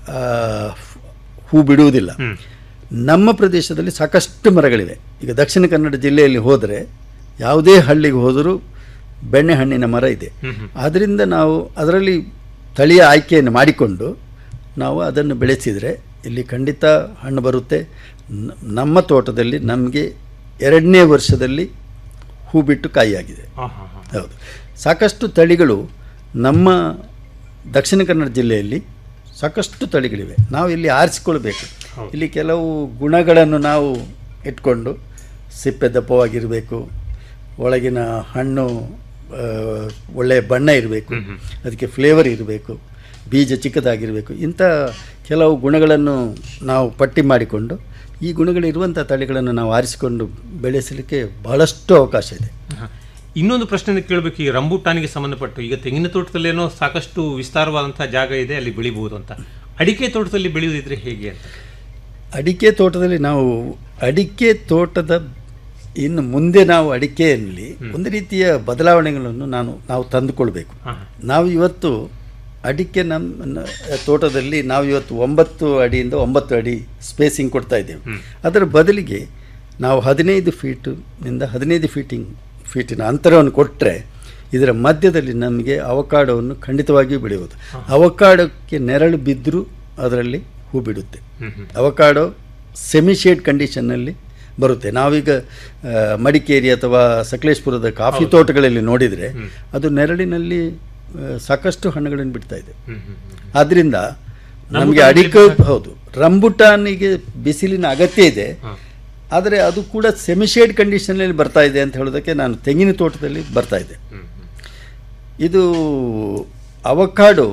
[SPEAKER 13] ಹೂ ಬಿಡುವುದಿಲ್ಲ ನಮ್ಮ ಪ್ರದೇಶದಲ್ಲಿ ಸಾಕಷ್ಟು ಮರಗಳಿವೆ ಈಗ ದಕ್ಷಿಣ ಕನ್ನಡ ಜಿಲ್ಲೆಯಲ್ಲಿ ಹೋದರೆ ಯಾವುದೇ ಹಳ್ಳಿಗೆ ಹೋದರೂ ಬೆಣ್ಣೆಹಣ್ಣಿನ ಮರ ಇದೆ ಆದ್ದರಿಂದ ನಾವು ಅದರಲ್ಲಿ ತಳಿಯ ಆಯ್ಕೆಯನ್ನು ಮಾಡಿಕೊಂಡು ನಾವು ಅದನ್ನು ಬೆಳೆಸಿದರೆ ಇಲ್ಲಿ ಖಂಡಿತ ಹಣ್ಣು ಬರುತ್ತೆ ನ- ನಮ್ಮ ತೋಟದಲ್ಲಿ ನಮಗೆ ಎರಡನೇ ವರ್ಷದಲ್ಲಿ ಹೂ ಬಿಟ್ಟು ಕಾಯಿಯಾಗಿದೆ ಹೌದು ಸಾಕಷ್ಟು ತಳಿಗಳು ನಮ್ಮ ದಕ್ಷಿಣ ಕನ್ನಡ ಜಿಲ್ಲೆಯಲ್ಲಿ ಸಾಕಷ್ಟು ತಳಿಗಳಿವೆ ನಾವು ಇಲ್ಲಿ ಆರಿಸಿಕೊಳ್ಬೇಕು ಇಲ್ಲಿ ಕೆಲವು ಗುಣಗಳನ್ನು ನಾವು ಇಟ್ಕೊಂಡು ಸಿಪ್ಪೆ ದಪ್ಪವಾಗಿರಬೇಕು ಒಳಗಿನ ಹಣ್ಣು ಆ, ಒಳ್ಳೆಯ ಬಣ್ಣ ಇರಬೇಕು ಅದಕ್ಕೆ ಫ್ಲೇವರ್ ಇರಬೇಕು ಬೀಜ ಚಿಕ್ಕದಾಗಿರಬೇಕು ಇಂಥ ಕೆಲವು ಗುಣಗಳನ್ನು ನಾವು ಪಟ್ಟಿ ಮಾಡಿಕೊಂಡು ಈ ಗುಣಗಳಿರುವಂಥ ತಳಿಗಳನ್ನು ನಾವು ಆರಿಸಿಕೊಂಡು ಬೆಳೆಸಲಿಕ್ಕೆ ಬಹಳಷ್ಟು ಅವಕಾಶ ಇದೆ
[SPEAKER 12] ಇನ್ನೊಂದು ಪ್ರಶ್ನೆ ಕೇಳಬೇಕು ಈ ರಂಬುಟಾನಿಗೆ ಸಂಬಂಧಪಟ್ಟು ಈಗ ತೆಂಗಿನ ತೋಟದಲ್ಲೇನೋ ಸಾಕಷ್ಟು ವಿಸ್ತಾರವಾದಂತಹ ಜಾಗ ಇದೆ ಅಲ್ಲಿ ಬೆಳಿಬಹುದು ಅಂತ ಅಡಿಕೆ ತೋಟದಲ್ಲಿ ಬೆಳೆಯುವುದಿದ್ರೆ ಹೇಗೆ ಅಂತ
[SPEAKER 13] ಅಡಿಕೆ ತೋಟದಲ್ಲಿ ನಾವು ಅಡಿಕೆ ತೋಟದ ಇನ್ನು ಮುಂದೆ ನಾವು ಅಡಿಕೆಯಲ್ಲಿ ಒಂದು ರೀತಿಯ ಬದಲಾವಣೆಗಳನ್ನು ನಾನು ನಾವು ತಂದುಕೊಳ್ಬೇಕು ನಾವು ಇವತ್ತು ಅಡಿಕೆ ನಮ್ಮ ನ- ತೋಟದಲ್ಲಿ ನಾವು ಇವತ್ತು ಒಂಬತ್ತು ಅಡಿಯಿಂದ ಒಂಬತ್ತು ಅಡಿ ಸ್ಪೇಸಿಂಗ್ ಕೊಡ್ತಾ ಇದ್ದೇವೆ ಅದರ ಬದಲಿಗೆ ನಾವು ಹದಿನೈದು ಫೀಟಿನಿಂದ ಹದಿನೈದು ಫೀಟಿಂಗ್ ಫೀಟಿನ ಅಂತರವನ್ನು ಕೊಟ್ಟರೆ ಇದರ ಮಧ್ಯದಲ್ಲಿ ನಮಗೆ ಅವಕಾಡವನ್ನು ಖಂಡಿತವಾಗಿಯೂ ಬೆಳೆಯುವುದು ಅವಕಾಡಕ್ಕೆ ನೆರಳು ಬಿದ್ದರೂ ಅದರಲ್ಲಿ ಹೂ ಬಿಡುತ್ತೆ ಅವಕಾಡೋ ಸೆಮಿ ಶೇಡ್ ಕಂಡೀಷನ್ನಲ್ಲಿ ಬರುತ್ತೆ ನಾವೀಗ ಆ, ಮಡಿಕೇರಿ ಅಥವಾ ಸಕಲೇಶ್ಪುರದ ಕಾಫಿ ತೋಟಗಳಲ್ಲಿ ನೋಡಿದರೆ ಅದು ನೆರಳಿನಲ್ಲಿ ಆ, ಸಾಕಷ್ಟು ಹಣ್ಣುಗಳನ್ನು ಬಿಡ್ತಾ ಇದೆ ಆದ್ದರಿಂದ ನಮಗೆ ಅಡಿಕೆ ಹೌದು ರಂಬುಟಾನಿಗೆ ಬಿಸಿಲಿನ ಅಗತ್ಯ ಇದೆ ಆದರೆ ಅದು ಕೂಡ ಸೆಮಿಶೇಡ್ ಕಂಡೀಷನಲ್ಲಿ ಬರ್ತಾ ಇದೆ ಅಂತ ಹೇಳೋದಕ್ಕೆ ನಾನು ತೆಂಗಿನ ತೋಟದಲ್ಲಿ ಬರ್ತಾ ಇದೆ ಇದು ಅವಕಾಡೋ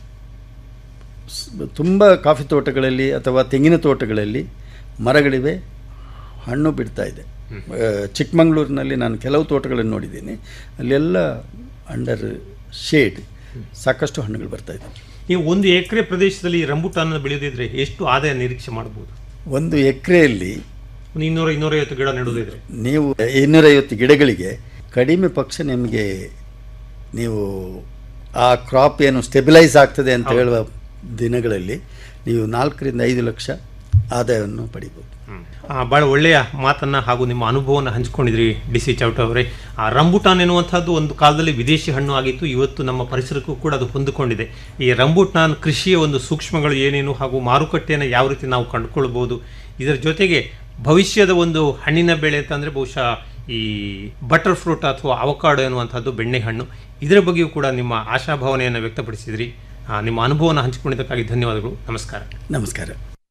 [SPEAKER 13] ತುಂಬ ಕಾಫಿ ತೋಟಗಳಲ್ಲಿ ಅಥವಾ ತೆಂಗಿನ ತೋಟಗಳಲ್ಲಿ ಮರಗಳಿವೆ ಹಣ್ಣು ಬಿಡ್ತಾ ಇದೆ ಆ, ಚಿಕ್ಕಮಂಗ್ಳೂರಿನಲ್ಲಿ ನಾನು ಕೆಲವು ತೋಟಗಳನ್ನು ನೋಡಿದ್ದೀನಿ ಅಲ್ಲೆಲ್ಲ ಅಂಡರ್ ಶೇಡ್ ಸಾಕಷ್ಟು ಹಣ್ಣುಗಳು ಬರ್ತಾ ಇದೆ
[SPEAKER 12] ನೀವು ಒಂದು ಎಕರೆ ಪ್ರದೇಶದಲ್ಲಿ ಈ ರಂಬುಟಾನ್ ಬೆಳೆಯೋದಿದ್ರೆ ಎಷ್ಟು ಆದಾಯ ನಿರೀಕ್ಷೆ ಮಾಡಬಹುದು
[SPEAKER 13] ಒಂದು ಎಕರೆಯಲ್ಲಿ
[SPEAKER 12] ಒಂದು ಇನ್ನೂರ ಇನ್ನೂರೈವತ್ತು ಗಿಡ ನೆಡೋದಿದ್ರೆ
[SPEAKER 13] ನೀವು ಇನ್ನೂರೈವತ್ತು ಗಿಡಗಳಿಗೆ ಕಡಿಮೆ ಪಕ್ಷ ನಿಮಗೆ ನೀವು ಆ ಕ್ರಾಪ್ ಏನು ಸ್ಟೆಬಿಲೈಸ್ ಆಗ್ತದೆ ಅಂತ ಹೇಳುವ ದಿನಗಳಲ್ಲಿ ನೀವು ನಾಲ್ಕರಿಂದ ಐದು ಲಕ್ಷ ಆದಾಯವನ್ನು ಪಡಿಬೋದು
[SPEAKER 12] ಆ, ಬಹಳ ಒಳ್ಳೆಯ ಮಾತನ್ನ ಹಾಗೂ ನಿಮ್ಮ ಅನುಭವವನ್ನು ಹಂಚಿಕೊಂಡಿದ್ರಿ ಡಿ ಸಿ ಚೌಟ ಅವರೇ ಆ ರಂಬುಟಾನ್ ಎನ್ನುವಂಥದ್ದು ಒಂದು ಕಾಲದಲ್ಲಿ ವಿದೇಶಿ ಹಣ್ಣು ಆಗಿತ್ತು ಇವತ್ತು ನಮ್ಮ ಪರಿಸರಕ್ಕೂ ಕೂಡ ಅದು ಹೊಂದಿಕೊಂಡಿದೆ ಈ ರಂಬುಟಾನ್ ಕೃಷಿಯ ಒಂದು ಸೂಕ್ಷ್ಮಗಳು ಏನೇನು ಹಾಗೂ ಮಾರುಕಟ್ಟೆಯನ್ನು ಯಾವ ರೀತಿ ನಾವು ಕಂಡುಕೊಳ್ಬೋದು ಇದರ ಜೊತೆಗೆ ಭವಿಷ್ಯದ ಒಂದು ಹಣ್ಣಿನ ಬೆಳೆ ಅಂತಂದರೆ ಬಹುಶಃ ಈ ಬಟರ್ ಫ್ರೂಟ್ ಅಥವಾ ಅವಕಾಡೋ ಎನ್ನುವಂಥದ್ದು ಬೆಣ್ಣೆಹಣ್ಣು ಇದರ ಬಗ್ಗೆಯೂ ಕೂಡ ನಿಮ್ಮ ಆಶಾಭಾವನೆಯನ್ನು ವ್ಯಕ್ತಪಡಿಸಿದ್ರಿ ಆ, ನಿಮ್ಮ ಅನುಭವವನ್ನು ಹಂಚಿಕೊಂಡಿದ್ದಕ್ಕಾಗಿ ಧನ್ಯವಾದಗಳು ನಮಸ್ಕಾರ
[SPEAKER 13] ನಮಸ್ಕಾರ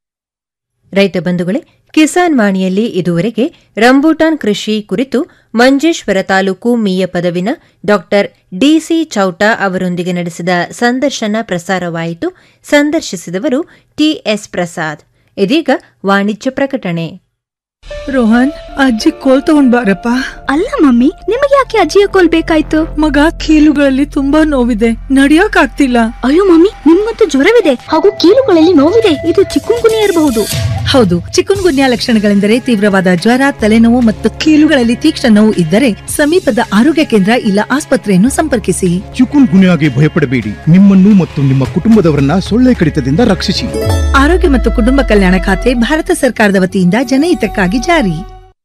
[SPEAKER 1] ರೈತ ಬಂಧುಗಳೇ ಕಿಸಾನ್ ವಾಣಿಯಲ್ಲಿ ಇದುವರೆಗೆ ರಂಬೂಟಾನ್ ಕೃಷಿ ಕುರಿತು ಮಂಜೇಶ್ವರ ತಾಲೂಕು ಮೀಯ ಪದವಿನ ಡಾ ಡಿಸಿ ಚೌಟಾ ಅವರೊಂದಿಗೆ ನಡೆಸಿದ ಸಂದರ್ಶನ ಪ್ರಸಾರವಾಯಿತು ಸಂದರ್ಶಿಸಿದವರು ಟಿಎಸ್ ಪ್ರಸಾದ್ ಇದೀಗ ವಾಣಿಜ್ಯ ಪ್ರಕಟಣೆ
[SPEAKER 14] ರೋಹನ್ ಅಜ್ಜಿ ಕೋಲ್ ತಗೊಂಡ್ ಬಾರಪ್ಪ
[SPEAKER 15] ಅಲ್ಲ ಮಮ್ಮಿ ನಿಮಗೆ ಯಾಕೆ ಅಜ್ಜಿಯ ಕೋಲ್ ಬೇಕಾಯ್ತು
[SPEAKER 14] ಮಗ ಕೀಲುಗಳಲ್ಲಿ ತುಂಬಾ ನೋವಿದೆ ನಡಿಯಕ್ ಆಗ್ತಿಲ್ಲ
[SPEAKER 15] ಅಯ್ಯೋ ಮಮ್ಮಿ ನಿಮ್ಗಂತೂ ಜ್ವರವಿದೆ ಹಾಗೂ ಕೀಲುಗಳಲ್ಲಿ ನೋವಿದೆ ಇದು ಚಿಕ್ಕುಂಗುನಿಯ ಇರಬಹುದು
[SPEAKER 9] ಹೌದು ಚಿಕನ್ ಗುನ್ಯಾ ಲಕ್ಷಣಗಳೆಂದರೆ ತೀವ್ರವಾದ ಜ್ವರ ತಲೆನೋವು ಮತ್ತು ಕೀಲುಗಳಲ್ಲಿ ತೀಕ್ಷ್ಣ ನೋವು ಇದ್ದರೆ ಸಮೀಪದ ಆರೋಗ್ಯ ಕೇಂದ್ರ ಇಲ್ಲ ಆಸ್ಪತ್ರೆಯನ್ನು ಸಂಪರ್ಕಿಸಿ
[SPEAKER 16] ಚಿಕುನ್ ಗುನ್ಯಾಗೆ ಭಯಪಡಬೇಡಿ ನಿಮ್ಮನ್ನು ಮತ್ತು ನಿಮ್ಮ ಕುಟುಂಬದವರನ್ನ ಸೊಳ್ಳೆ ಕಡಿತದಿಂದ ರಕ್ಷಿಸಿ
[SPEAKER 9] ಆರೋಗ್ಯ ಮತ್ತು ಕುಟುಂಬ ಕಲ್ಯಾಣ ಖಾತೆ ಭಾರತ ಸರ್ಕಾರದ ವತಿಯಿಂದ ಜನಹಿತಕ್ಕಾಗಿ ಜಾರಿ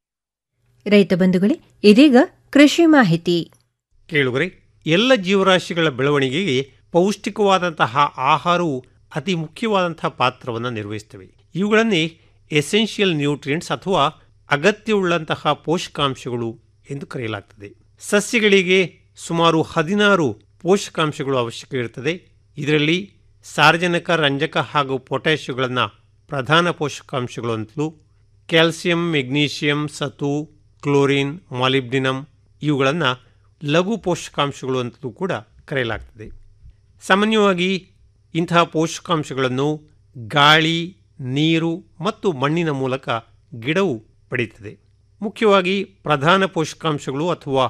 [SPEAKER 1] ರೈತ ಬಂಧುಗಳೇ ಇದೀಗ ಕೃಷಿ ಮಾಹಿತಿ
[SPEAKER 12] ಕೇಳುಗರೆ ಎಲ್ಲ ಜೀವರಾಶಿಗಳ ಬೆಳವಣಿಗೆಗೆ ಪೌಷ್ಟಿಕವಾದಂತಹ ಆಹಾರವು ಅತಿ ಮುಖ್ಯವಾದಂತಹ ಪಾತ್ರವನ್ನು ನಿರ್ವಹಿಸ್ತವೆ ಇವುಗಳನ್ನೇ ಎಸೆನ್ಷಿಯಲ್ ನ್ಯೂಟ್ರಿಯೆಂಟ್ಸ್ ಅಥವಾ ಅಗತ್ಯವುಳ್ಳಂತಹ ಪೋಷಕಾಂಶಗಳು ಎಂದು ಕರೆಯಲಾಗ್ತದೆ ಸಸ್ಯಗಳಿಗೆ ಸುಮಾರು ಹದಿನಾರು ಪೋಷಕಾಂಶಗಳು ಅವಶ್ಯಕ ಇರುತ್ತದೆ ಇದರಲ್ಲಿ ಸಾರ್ವಜನಿಕ ರಂಜಕ ಹಾಗೂ ಪೊಟ್ಯಾಷಿಯಗಳನ್ನು ಪ್ರಧಾನ ಪೋಷಕಾಂಶಗಳು ಅಂತಲೂ ಕ್ಯಾಲ್ಸಿಯಂ ಮೆಗ್ನೀಷಿಯಂ ಸತು ಕ್ಲೋರಿನ್ ಮಾಲಿಬ್ಡಿನಮ್ ಇವುಗಳನ್ನು ಲಘು ಪೋಷಕಾಂಶಗಳು ಅಂತಲೂ ಕೂಡ ಕರೆಯಲಾಗ್ತದೆ ಸಾಮಾನ್ಯವಾಗಿ ಇಂತಹ ಪೋಷಕಾಂಶಗಳನ್ನು ಗಾಳಿ ನೀರು ಮತ್ತು ಮಣ್ಣಿನ ಮೂಲಕ ಗಿಡವು ಪಡೆಯುತ್ತದೆ ಮುಖ್ಯವಾಗಿ ಪ್ರಧಾನ ಪೋಷಕಾಂಶಗಳು ಅಥವಾ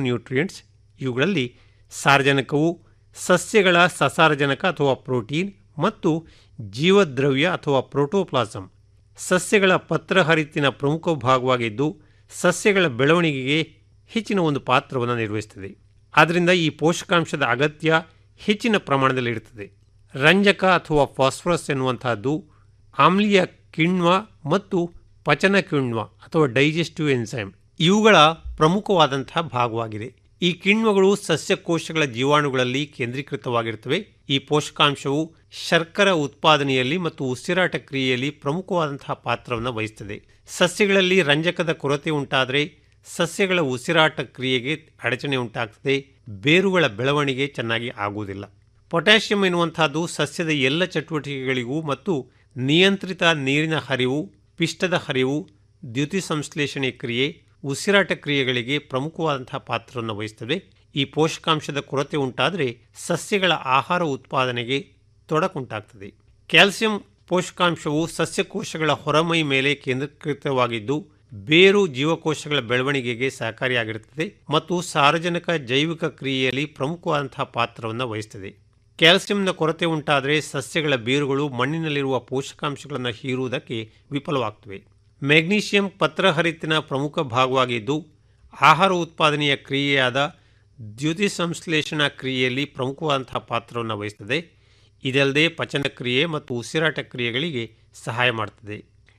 [SPEAKER 12] ಮ್ಯಾಕ್ರೋನ್ಯೂಟ್ರಿಯೆಂಟ್ಸ್ ಇವುಗಳಲ್ಲಿ ಸಾರಜನಕವು ಸಸ್ಯಗಳ ಸಸಾರಜನಕ ಅಥವಾ ಪ್ರೋಟೀನ್ ಮತ್ತು ಜೀವದ್ರವ್ಯ ಅಥವಾ ಪ್ರೋಟೋಪ್ಲಾಸಮ್ ಸಸ್ಯಗಳ ಪತ್ರಹರಿತ್ತಿನ ಪ್ರಮುಖ ಭಾಗವಾಗಿದ್ದು ಸಸ್ಯಗಳ ಬೆಳವಣಿಗೆಗೆ ಹೆಚ್ಚಿನ ಒಂದು ಪಾತ್ರವನ್ನು ನಿರ್ವಹಿಸುತ್ತದೆ ಆದ್ದರಿಂದ ಈ ಪೋಷಕಾಂಶದ ಅಗತ್ಯ ಹೆಚ್ಚಿನ ಪ್ರಮಾಣದಲ್ಲಿ ಇರುತ್ತದೆ ರಂಜಕ ಅಥವಾ ಫಾಸ್ಫರಸ್ ಎನ್ನುವಂತಹದ್ದು ಆಮ್ಲೀಯ ಕಿಣ್ವ ಮತ್ತು ಪಚನ ಕಿಣ್ವ ಅಥವಾ ಡೈಜೆಸ್ಟಿವ್ ಎನ್ಸೈಮ್ ಇವುಗಳ ಪ್ರಮುಖವಾದಂತಹ ಭಾಗವಾಗಿದೆ ಈ ಕಿಣ್ವಗಳು ಸಸ್ಯಕೋಶಗಳ ಜೀವಾಣುಗಳಲ್ಲಿ ಕೇಂದ್ರೀಕೃತವಾಗಿರುತ್ತವೆ ಈ ಪೋಷಕಾಂಶವು ಶರ್ಕರ ಉತ್ಪಾದನೆಯಲ್ಲಿ ಮತ್ತು ಉಸಿರಾಟ ಕ್ರಿಯೆಯಲ್ಲಿ ಪ್ರಮುಖವಾದಂತಹ ಪಾತ್ರವನ್ನು ವಹಿಸುತ್ತದೆ ಸಸ್ಯಗಳಲ್ಲಿ ರಂಜಕದ ಕೊರತೆ ಉಂಟಾದರೆ ಸಸ್ಯಗಳ ಉಸಿರಾಟ ಕ್ರಿಯೆಗೆ ಅಡಚಣೆ ಉಂಟಾಗ್ತದೆ ಬೇರುಗಳ ಬೆಳವಣಿಗೆ ಚೆನ್ನಾಗಿ ಆಗುವುದಿಲ್ಲ ಪೊಟ್ಯಾಷಿಯಂ ಎನ್ನುವಂತಹದ್ದು ಸಸ್ಯದ ಎಲ್ಲ ಚಟುವಟಿಕೆಗಳಿಗೂ ಮತ್ತು ನಿಯಂತ್ರಿತ ನೀರಿನ ಹರಿವು ಪಿಷ್ಟದ ಹರಿವು ದ್ಯುತಿ ಸಂಶ್ಲೇಷಣೆ ಕ್ರಿಯೆ ಉಸಿರಾಟ ಕ್ರಿಯೆಗಳಿಗೆ ಪ್ರಮುಖವಾದಂತಹ ಪಾತ್ರವನ್ನು ವಹಿಸುತ್ತದೆ ಈ ಪೋಷಕಾಂಶದ ಕೊರತೆ ಉಂಟಾದರೆ ಸಸ್ಯಗಳ ಆಹಾರ ಉತ್ಪಾದನೆಗೆ ತೊಡಕುಂಟಾಗ್ತದೆ ಕ್ಯಾಲ್ಸಿಯಂ ಪೋಷಕಾಂಶವು ಸಸ್ಯಕೋಶಗಳ ಹೊರಮೈ ಮೇಲೆ ಕೇಂದ್ರೀಕೃತವಾಗಿದ್ದು ಬೇರು ಜೀವಕೋಶಗಳ ಬೆಳವಣಿಗೆಗೆ ಸಹಕಾರಿಯಾಗಿರುತ್ತದೆ ಮತ್ತು ಸಾರ್ವಜನಿಕ ಜೈವಿಕ ಕ್ರಿಯೆಯಲ್ಲಿ ಪ್ರಮುಖವಾದಂತಹ ಪಾತ್ರವನ್ನು ವಹಿಸುತ್ತದೆ ಕ್ಯಾಲ್ಸಿಯಂನ ಕೊರತೆ ಉಂಟಾದರೆ ಸಸ್ಯಗಳ ಬೇರುಗಳು ಮಣ್ಣಿನಲ್ಲಿರುವ ಪೋಷಕಾಂಶಗಳನ್ನು ಹೀರುವುದಕ್ಕೆ ವಿಫಲವಾಗ್ತವೆ ಮೆಗ್ನೀಷಿಯಂ ಪತ್ರಹರಿತ್ತಿನ ಪ್ರಮುಖ ಭಾಗವಾಗಿದ್ದು ಆಹಾರ ಉತ್ಪಾದನೆಯ ಕ್ರಿಯೆಯಾದ ದ್ಯುತಿ ಸಂಶ್ಲೇಷಣಾ ಕ್ರಿಯೆಯಲ್ಲಿ ಪ್ರಮುಖವಾದಂತಹ ಪಾತ್ರವನ್ನು ವಹಿಸುತ್ತದೆ ಇದಲ್ಲದೆ ಪಚನ ಕ್ರಿಯೆ ಮತ್ತು ಉಸಿರಾಟ ಕ್ರಿಯೆಗಳಿಗೆ ಸಹಾಯ ಮಾಡುತ್ತದೆ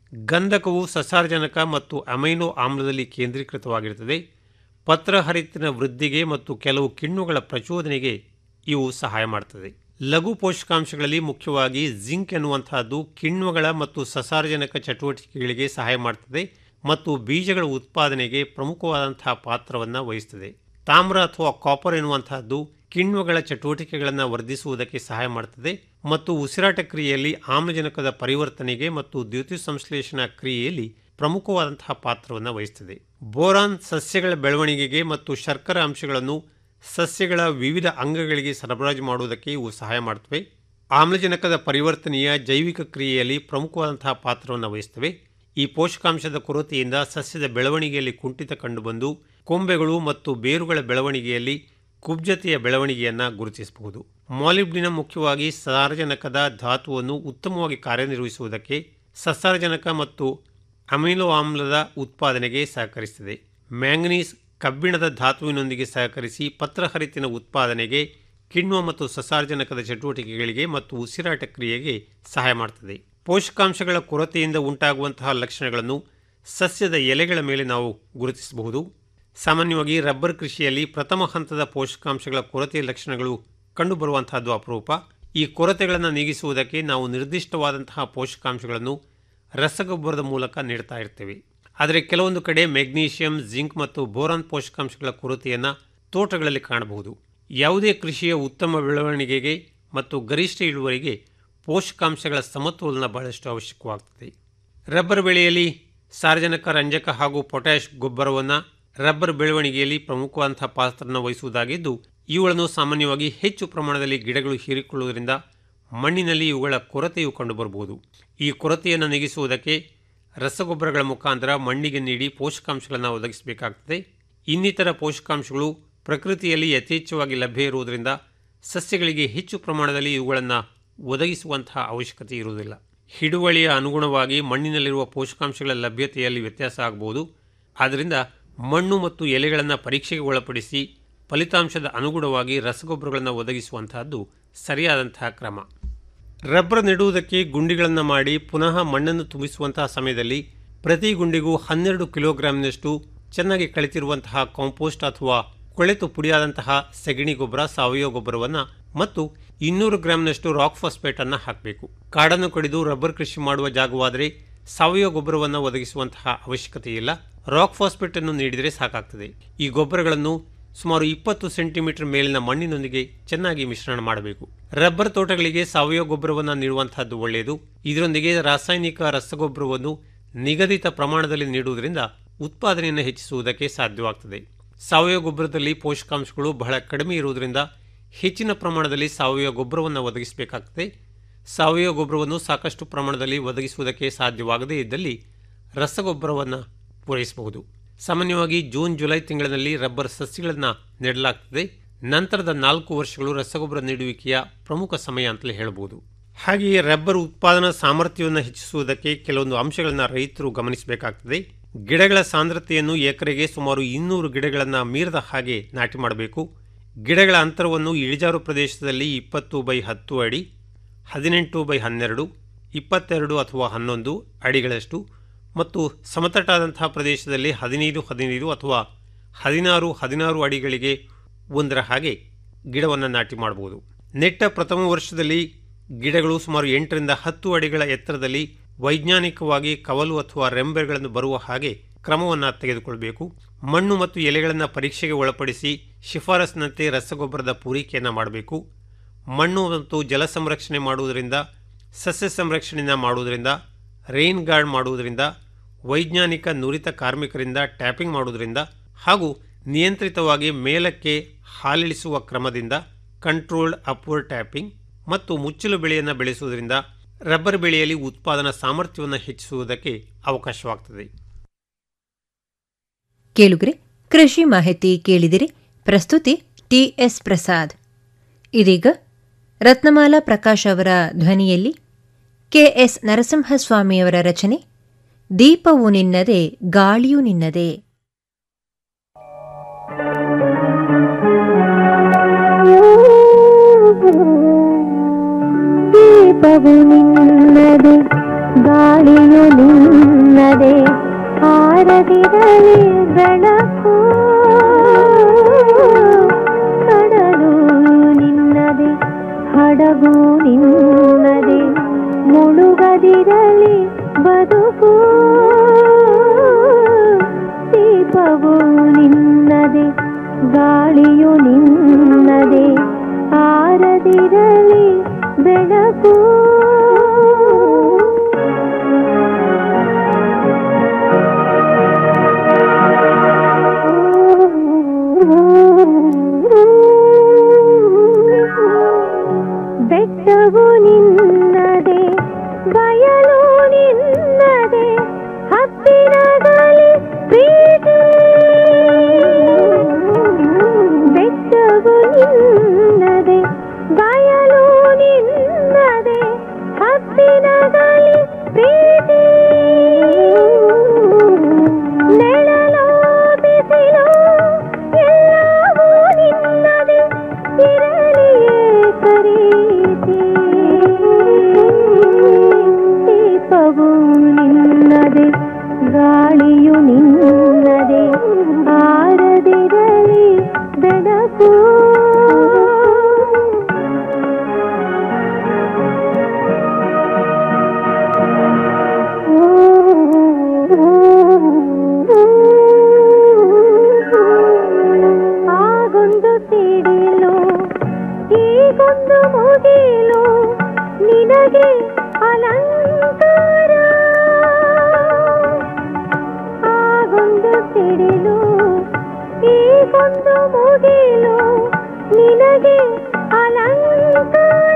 [SPEAKER 12] ಗಂಧಕವು ಸಸಾರಜನಕ ಮತ್ತು ಅಮೈನೋ ಆಮ್ಲದಲ್ಲಿ ಕೇಂದ್ರೀಕೃತವಾಗಿರುತ್ತದೆ ಪತ್ರಹರಿತ್ತಿನ ವೃದ್ಧಿಗೆ ಮತ್ತು ಕೆಲವು ಕಿಣ್ವಗಳ ಪ್ರಚೋದನೆಗೆ ಇವು ಸಹಾಯ ಮಾಡುತ್ತದೆ ಲಘು ಪೋಷಕಾಂಶಗಳಲ್ಲಿ ಮುಖ್ಯವಾಗಿ ಜಿಂಕ್ ಎನ್ನುವಂತಹದ್ದು ಕಿಣ್ವಗಳ ಮತ್ತು ಸಸಾರಜನಕ ಚಟುವಟಿಕೆಗಳಿಗೆ ಸಹಾಯ ಮಾಡುತ್ತದೆ ಮತ್ತು ಬೀಜಗಳ ಉತ್ಪಾದನೆಗೆ ಪ್ರಮುಖವಾದಂತಹ ಪಾತ್ರವನ್ನು ವಹಿಸುತ್ತದೆ ತಾಮ್ರ ಅಥವಾ ಕಾಪರ್ ಎನ್ನುವಂತಹದ್ದು ಕಿಣ್ವಗಳ ಚಟುವಟಿಕೆಗಳನ್ನು ವರ್ಧಿಸುವುದಕ್ಕೆ ಸಹಾಯ ಮಾಡುತ್ತದೆ ಮತ್ತು ಉಸಿರಾಟ ಕ್ರಿಯೆಯಲ್ಲಿ ಆಮ್ಲಜನಕದ ಪರಿವರ್ತನೆಗೆ ಮತ್ತು ದ್ಯುತಿ ಸಂಶ್ಲೇಷಣಾ ಕ್ರಿಯೆಯಲ್ಲಿ ಪ್ರಮುಖವಾದಂತಹ ಪಾತ್ರವನ್ನು ವಹಿಸುತ್ತದೆ ಬೋರಾನ್ ಸಸ್ಯಗಳ ಬೆಳವಣಿಗೆಗೆ ಮತ್ತು ಶರ್ಕರ ಅಂಶಗಳನ್ನು ಸಸ್ಯಗಳ ವಿವಿಧ ಅಂಗಗಳಿಗೆ ಸರಬರಾಜು ಮಾಡುವುದಕ್ಕೆ ಇವು ಸಹಾಯ ಮಾಡುತ್ತವೆ ಆಮ್ಲಜನಕದ ಪರಿವರ್ತನೆಯ ಜೈವಿಕ ಕ್ರಿಯೆಯಲ್ಲಿ ಪ್ರಮುಖವಾದಂತಹ ಪಾತ್ರವನ್ನು ವಹಿಸುತ್ತವೆ ಈ ಪೋಷಕಾಂಶದ ಕೊರತೆಯಿಂದ ಸಸ್ಯದ ಬೆಳವಣಿಗೆಯಲ್ಲಿ ಕುಂಠಿತ ಕಂಡುಬಂದು ಕೊಂಬೆಗಳು ಮತ್ತು ಬೇರುಗಳ ಬೆಳವಣಿಗೆಯಲ್ಲಿ ಕುಬ್ಜತೆಯ ಬೆಳವಣಿಗೆಯನ್ನು ಗುರುತಿಸಬಹುದು ಮಾಲಿಬ್ಡಿನಮ್ ಮುಖ್ಯವಾಗಿ ಸಾರಜನಕದ ಧಾತುವನ್ನು ಉತ್ತಮವಾಗಿ ಕಾರ್ಯನಿರ್ವಹಿಸುವುದಕ್ಕೆ ಸಸಾರಜನಕ ಮತ್ತು ಅಮಿನೋ ಆಮ್ಲದ ಉತ್ಪಾದನೆಗೆ ಸಹಕರಿಸುತ್ತದೆ ಮ್ಯಾಂಗನೀಸ್ ಕಬ್ಬಿಣದ ಧಾತುವಿನೊಂದಿಗೆ ಸಹಕರಿಸಿ ಪತ್ರಹರಿತಿನ ಉತ್ಪಾದನೆಗೆ ಕಿಣ್ವ ಮತ್ತು ಸಸಾರಜನಕದ ಚಟುವಟಿಕೆಗಳಿಗೆ ಮತ್ತು ಉಸಿರಾಟ ಕ್ರಿಯೆಗೆ ಸಹಾಯ ಮಾಡುತ್ತದೆ ಪೋಷಕಾಂಶಗಳ ಕೊರತೆಯಿಂದ ಉಂಟಾಗುವಂತಹ ಲಕ್ಷಣಗಳನ್ನು ಸಸ್ಯದ ಎಲೆಗಳ ಮೇಲೆ ನಾವು ಗುರುತಿಸಬಹುದು ಸಾಮಾನ್ಯವಾಗಿ ರಬ್ಬರ್ ಕೃಷಿಯಲ್ಲಿ ಪ್ರಥಮ ಹಂತದ ಪೋಷಕಾಂಶಗಳ ಕೊರತೆಯ ಲಕ್ಷಣಗಳು ಕಂಡುಬರುವಂತಹದ್ದು ಅಪರೂಪ ಈ ಕೊರತೆಗಳನ್ನು ನೀಗಿಸುವುದಕ್ಕೆ ನಾವು ನಿರ್ದಿಷ್ಟವಾದಂತಹ ಪೋಷಕಾಂಶಗಳನ್ನು ರಸಗೊಬ್ಬರದ ಮೂಲಕ ನೀಡ್ತಾ ಇರ್ತೇವೆ ಆದರೆ ಕೆಲವೊಂದು ಕಡೆ ಮೆಗ್ನೀಷಿಯಂ ಜಿಂಕ್ ಮತ್ತು ಬೋರಾನ್ ಪೋಷಕಾಂಶಗಳ ಕೊರತೆಯನ್ನು ತೋಟಗಳಲ್ಲಿ ಕಾಣಬಹುದು ಯಾವುದೇ ಕೃಷಿಯ ಉತ್ತಮ ಬೆಳವಣಿಗೆಗೆ ಮತ್ತು ಗರಿಷ್ಠ ಇಳುವರಿಗೆ ಪೋಷಕಾಂಶಗಳ ಸಮತೋಲನ ಬಹಳಷ್ಟು ಅವಶ್ಯಕವಾಗುತ್ತದೆ ರಬ್ಬರ್ ಬೆಳೆಯಲ್ಲಿ ಸಾರ್ವಜನಿಕ ರಂಜಕ ಹಾಗೂ ಪೊಟ್ಯಾಷ್ ಗೊಬ್ಬರವನ್ನು ರಬ್ಬರ್ ಬೆಳವಣಿಗೆಯಲ್ಲಿ ಪ್ರಮುಖವಾದಂತಹ ಪಾತ್ರವನ್ನು ವಹಿಸುವುದಾಗಿದ್ದು ಇವುಗಳನ್ನು ಸಾಮಾನ್ಯವಾಗಿ ಹೆಚ್ಚು ಪ್ರಮಾಣದಲ್ಲಿ ಗಿಡಗಳು ಹೀರಿಕೊಳ್ಳುವುದರಿಂದ ಮಣ್ಣಿನಲ್ಲಿ ಇವುಗಳ ಕೊರತೆಯು ಕಂಡುಬರಬಹುದು ಈ ಕೊರತೆಯನ್ನು ನೀಗಿಸುವುದಕ್ಕೆ ರಸಗೊಬ್ಬರಗಳ ಮುಖಾಂತರ ಮಣ್ಣಿಗೆ ನೀಡಿ ಪೋಷಕಾಂಶಗಳನ್ನು ಒದಗಿಸಬೇಕಾಗುತ್ತದೆ ಇನ್ನಿತರ ಪೋಷಕಾಂಶಗಳು ಪ್ರಕೃತಿಯಲ್ಲಿ ಯಥೇಚ್ಛವಾಗಿ ಲಭ್ಯ ಇರುವುದರಿಂದ ಸಸ್ಯಗಳಿಗೆ ಹೆಚ್ಚು ಪ್ರಮಾಣದಲ್ಲಿ ಇವುಗಳನ್ನು ಒದಗಿಸುವಂತಹ ಅವಶ್ಯಕತೆ ಇರುವುದಿಲ್ಲ ಹಿಡುವಳಿಯ ಅನುಗುಣವಾಗಿ ಮಣ್ಣಿನಲ್ಲಿರುವ ಪೋಷಕಾಂಶಗಳ ಲಭ್ಯತೆಯಲ್ಲಿ ವ್ಯತ್ಯಾಸ ಆಗಬಹುದು ಆದ್ದರಿಂದ ಮಣ್ಣು ಮತ್ತು ಎಲೆಗಳನ್ನು ಪರೀಕ್ಷೆಗೆ ಒಳಪಡಿಸಿ ಫಲಿತಾಂಶದ ಅನುಗುಣವಾಗಿ ರಸಗೊಬ್ಬರಗಳನ್ನು ಒದಗಿಸುವಂತಹದ್ದು ಸರಿಯಾದಂತಹ ಕ್ರಮ ರಬ್ಬರ್ ನೆಡುವುದಕ್ಕೆ ಗುಂಡಿಗಳನ್ನು ಮಾಡಿ ಪುನಃ ಮಣ್ಣನ್ನು ತುಂಬಿಸುವಂತಹ ಸಮಯದಲ್ಲಿ ಪ್ರತಿ ಗುಂಡಿಗೂ ಹನ್ನೆರಡು ಕಿಲೋಗ್ರಾಂನಷ್ಟು ಚೆನ್ನಾಗಿ ಕಳೆತಿರುವಂತಹ ಕಾಂಪೋಸ್ಟ್ ಅಥವಾ ಕೊಳೆತು ಪುಡಿಯಾದಂತಹ ಸೆಗಣಿ ಗೊಬ್ಬರ ಸಾವಯವ ಗೊಬ್ಬರವನ್ನು ಮತ್ತು ಇನ್ನೂರು ಗ್ರಾಂನಷ್ಟು ರಾಕ್ ಫಾಸ್ಫೇಟ್ ಅನ್ನು ಹಾಕಬೇಕು ಕಾಡನ್ನು ಕಡಿದು ರಬ್ಬರ್ ಕೃಷಿ ಮಾಡುವ ಜಾಗವಾದರೆ ಸಾವಯವ ಗೊಬ್ಬರವನ್ನು ಒದಗಿಸುವಂತಹ ಅವಶ್ಯಕತೆ ಇಲ್ಲ ರಾಕ್ ಫಾಸ್ಫೇಟ್ ಅನ್ನು ನೀಡಿದರೆ ಸಾಕಾಗ್ತದೆ ಈ ಗೊಬ್ಬರಗಳನ್ನು ಸುಮಾರು ಇಪ್ಪತ್ತು ಸೆಂಟಿಮೀಟರ್ ಮೇಲಿನ ಮಣ್ಣಿನೊಂದಿಗೆ ಚೆನ್ನಾಗಿ ಮಿಶ್ರಣ ಮಾಡಬೇಕು ರಬ್ಬರ್ ತೋಟಗಳಿಗೆ ಸಾವಯವ ಗೊಬ್ಬರವನ್ನು ನೀಡುವಂತಹದ್ದು ಒಳ್ಳೆಯದು ಇದರೊಂದಿಗೆ ರಾಸಾಯನಿಕ ರಸಗೊಬ್ಬರವನ್ನು ನಿಗದಿತ ಪ್ರಮಾಣದಲ್ಲಿ ನೀಡುವುದರಿಂದ ಉತ್ಪಾದನೆಯನ್ನು ಹೆಚ್ಚಿಸುವುದಕ್ಕೆ ಸಾಧ್ಯವಾಗ್ತದೆ ಸಾವಯವ ಗೊಬ್ಬರದಲ್ಲಿ ಪೋಷಕಾಂಶಗಳು ಬಹಳ ಕಡಿಮೆ ಇರುವುದರಿಂದ ಹೆಚ್ಚಿನ ಪ್ರಮಾಣದಲ್ಲಿ ಸಾವಯವ ಗೊಬ್ಬರವನ್ನು ಒದಗಿಸಬೇಕಾಗ್ತದೆ ಸಾವಯವ ಗೊಬ್ಬರವನ್ನು ಸಾಕಷ್ಟು ಪ್ರಮಾಣದಲ್ಲಿ ಒದಗಿಸುವುದಕ್ಕೆ ಸಾಧ್ಯವಾಗದೇ ಇದ್ದಲ್ಲಿ ರಸಗೊಬ್ಬರವನ್ನು ಪೂರೈಸಬಹುದು ಸಾಮಾನ್ಯವಾಗಿ ಜೂನ್ ಜುಲೈ ತಿಂಗಳಿನಲ್ಲಿ ರಬ್ಬರ್ ಸಸ್ಯಗಳನ್ನು ನೆಡಲಾಗ್ತದೆ ನಂತರದ ನಾಲ್ಕು ವರ್ಷಗಳು ರಸಗೊಬ್ಬರ ನೀಡುವಿಕೆಯ ಪ್ರಮುಖ ಸಮಯ ಅಂತಲೇ ಹೇಳಬಹುದು ಹಾಗೆಯೇ ರಬ್ಬರ್ ಉತ್ಪಾದನಾ ಸಾಮರ್ಥ್ಯವನ್ನು ಹೆಚ್ಚಿಸುವುದಕ್ಕೆ ಕೆಲವೊಂದು ಅಂಶಗಳನ್ನು ರೈತರು ಗಮನಿಸಬೇಕಾಗ್ತದೆ ಗಿಡಗಳ ಸಾಂದ್ರತೆಯನ್ನು ಎಕರೆಗೆ ಸುಮಾರು ಇನ್ನೂರು ಗಿಡಗಳನ್ನು ಮೀರದ ಹಾಗೆ ನಾಟಿ ಮಾಡಬೇಕು ಗಿಡಗಳ ಅಂತರವನ್ನು ಇಳಿಜಾರು ಪ್ರದೇಶದಲ್ಲಿ ಇಪ್ಪತ್ತು ಬೈ ಹತ್ತು ಅಡಿ ಹದಿನೆಂಟು ಬೈ ಹನ್ನೆರಡು ಇಪ್ಪತ್ತೆರಡು ಅಥವಾ ಹನ್ನೊಂದು ಅಡಿಗಳಷ್ಟು ಮತ್ತು ಸಮತಟ್ಟಾದಂತಹ ಪ್ರದೇಶದಲ್ಲಿ ಹದಿನೈದು ಹದಿನೈದು ಅಥವಾ ಹದಿನಾರು ಹದಿನಾರು ಅಡಿಗಳಿಗೆ ಒಂದರ ಹಾಗೆ ಗಿಡವನ್ನು ನಾಟಿ ಮಾಡಬಹುದು ನೆಟ್ಟ ಪ್ರಥಮ ವರ್ಷದಲ್ಲಿ ಗಿಡಗಳು ಸುಮಾರು ಎಂಟರಿಂದ ಹತ್ತು ಅಡಿಗಳ ಎತ್ತರದಲ್ಲಿ ವೈಜ್ಞಾನಿಕವಾಗಿ ಕವಲು ಅಥವಾ ರೆಂಬೆಗಳನ್ನು ಬರುವ ಹಾಗೆ ಕ್ರಮವನ್ನು ತೆಗೆದುಕೊಳ್ಬೇಕು ಮಣ್ಣು ಮತ್ತು ಎಲೆಗಳನ್ನು ಪರೀಕ್ಷೆಗೆ ಒಳಪಡಿಸಿ ಶಿಫಾರಸ್ಸಿನಂತೆ ರಸಗೊಬ್ಬರದ ಪೂರೈಕೆಯನ್ನು ಮಾಡಬೇಕು ಮಣ್ಣು ಮತ್ತು ಜಲ ಸಂರಕ್ಷಣೆ ಮಾಡುವುದರಿಂದ ಸಸ್ಯ ಸಂರಕ್ಷಣೆಯನ್ನು ಮಾಡುವುದರಿಂದ ರೈನ್ ಗಾರ್ಡ್ ಮಾಡುವುದರಿಂದ ವೈಜ್ಞಾನಿಕ ನುರಿತ ಕಾರ್ಮಿಕರಿಂದ ಟ್ಯಾಪಿಂಗ್ ಮಾಡುವುದರಿಂದ ಹಾಗೂ ನಿಯಂತ್ರಿತವಾಗಿ ಮೇಲಕ್ಕೆ ಹಾಲಿಳಿಸುವ ಕ್ರಮದಿಂದ ಕಂಟ್ರೋಲ್ಡ್ ಅಪ್ವರ್ಡ್ ಟ್ಯಾಪಿಂಗ್ ಮತ್ತು ಮುಚ್ಚಲು ಬೆಳೆಯನ್ನು ಬೆಳೆಸುವುದರಿಂದ ರಬ್ಬರ್ ಬೆಳೆಯಲ್ಲಿ ಉತ್ಪಾದನಾ ಸಾಮರ್ಥ್ಯವನ್ನು ಹೆಚ್ಚಿಸುವುದಕ್ಕೆ ಅವಕಾಶವಾಗ್ತದೆ
[SPEAKER 1] ಕೇಳುಗರೆ ಕೃಷಿ ಮಾಹಿತಿ ಕೇಳಿದಿರಿ ಪ್ರಸ್ತುತಿ ಟಿಎಸ್ ಪ್ರಸಾದ್ ಇದೀಗ ರತ್ನಮಾಲಾ ಪ್ರಕಾಶ್ ಅವರ ಧ್ವನಿಯಲ್ಲಿ ಕೆಎಸ್ ನರಸಿಂಹಸ್ವಾಮಿಯವರ ರಚನೆ ದೀಪವು ನಿನ್ನದೆ ಗಾಳಿಯು ನಿನ್ನದೆ
[SPEAKER 17] ದೀಪವು ನಿನ್ನದೆ ಗಾಳಿಯು ನಿನ್ನದೆ ಹಾರದಿರಲಿ ಬೆಳಕು ಕಡಲು ನಿನ್ನದೆ ಹಡಗು ನಿನ್ನದೆ ಮುಳುಗದಿರಲಿ ಬದುಕು ದೀಪವು ನಿನ್ನದೆ ಗಾಳಿಯು ನಿನ್ನದೆ ಆರದಿರಲಿ ಬೆಳಕು ಬೆಟ್ಟವು ನಿನ್ನದೆ ಬಯಲು ನಿನ್ನದೆ ಹತ್ತಿರದಲ್ಲಿ ಪ್ರೀತಿ ಬೆಟ್ಟವು ನಿನ್ನದೆ ಬಯಲು ನಿನ್ನದೆ ಹತ್ತಿರದಲ್ಲಿ ಪ್ರೀತಿ ನೆಳಲು ಬಿಸಿಲು ಎಲ್ಲವೂ ನಿನ್ನದೆ ಇರಲಿಯೇ ಕರೀತಿ ದೀಪವು ನಿನ್ನದೆ ಗಾಳಿಯು ನಿನ್ನದೆ ಆರದಿರಲಿ ಬೆಳಕು ಆಗೊಂದು ಸಿಡಿಲು ಈಗೊಂದು ಮುಗಿಲು ನಿನಗೆ ಅಲಂಕಾರ ಆಗೊಂದು ಸಿಡಿಲು ಈಗೊಂದು ಮುಗಿಲು ನಿನಗೆ ಅಲಂಕಾರ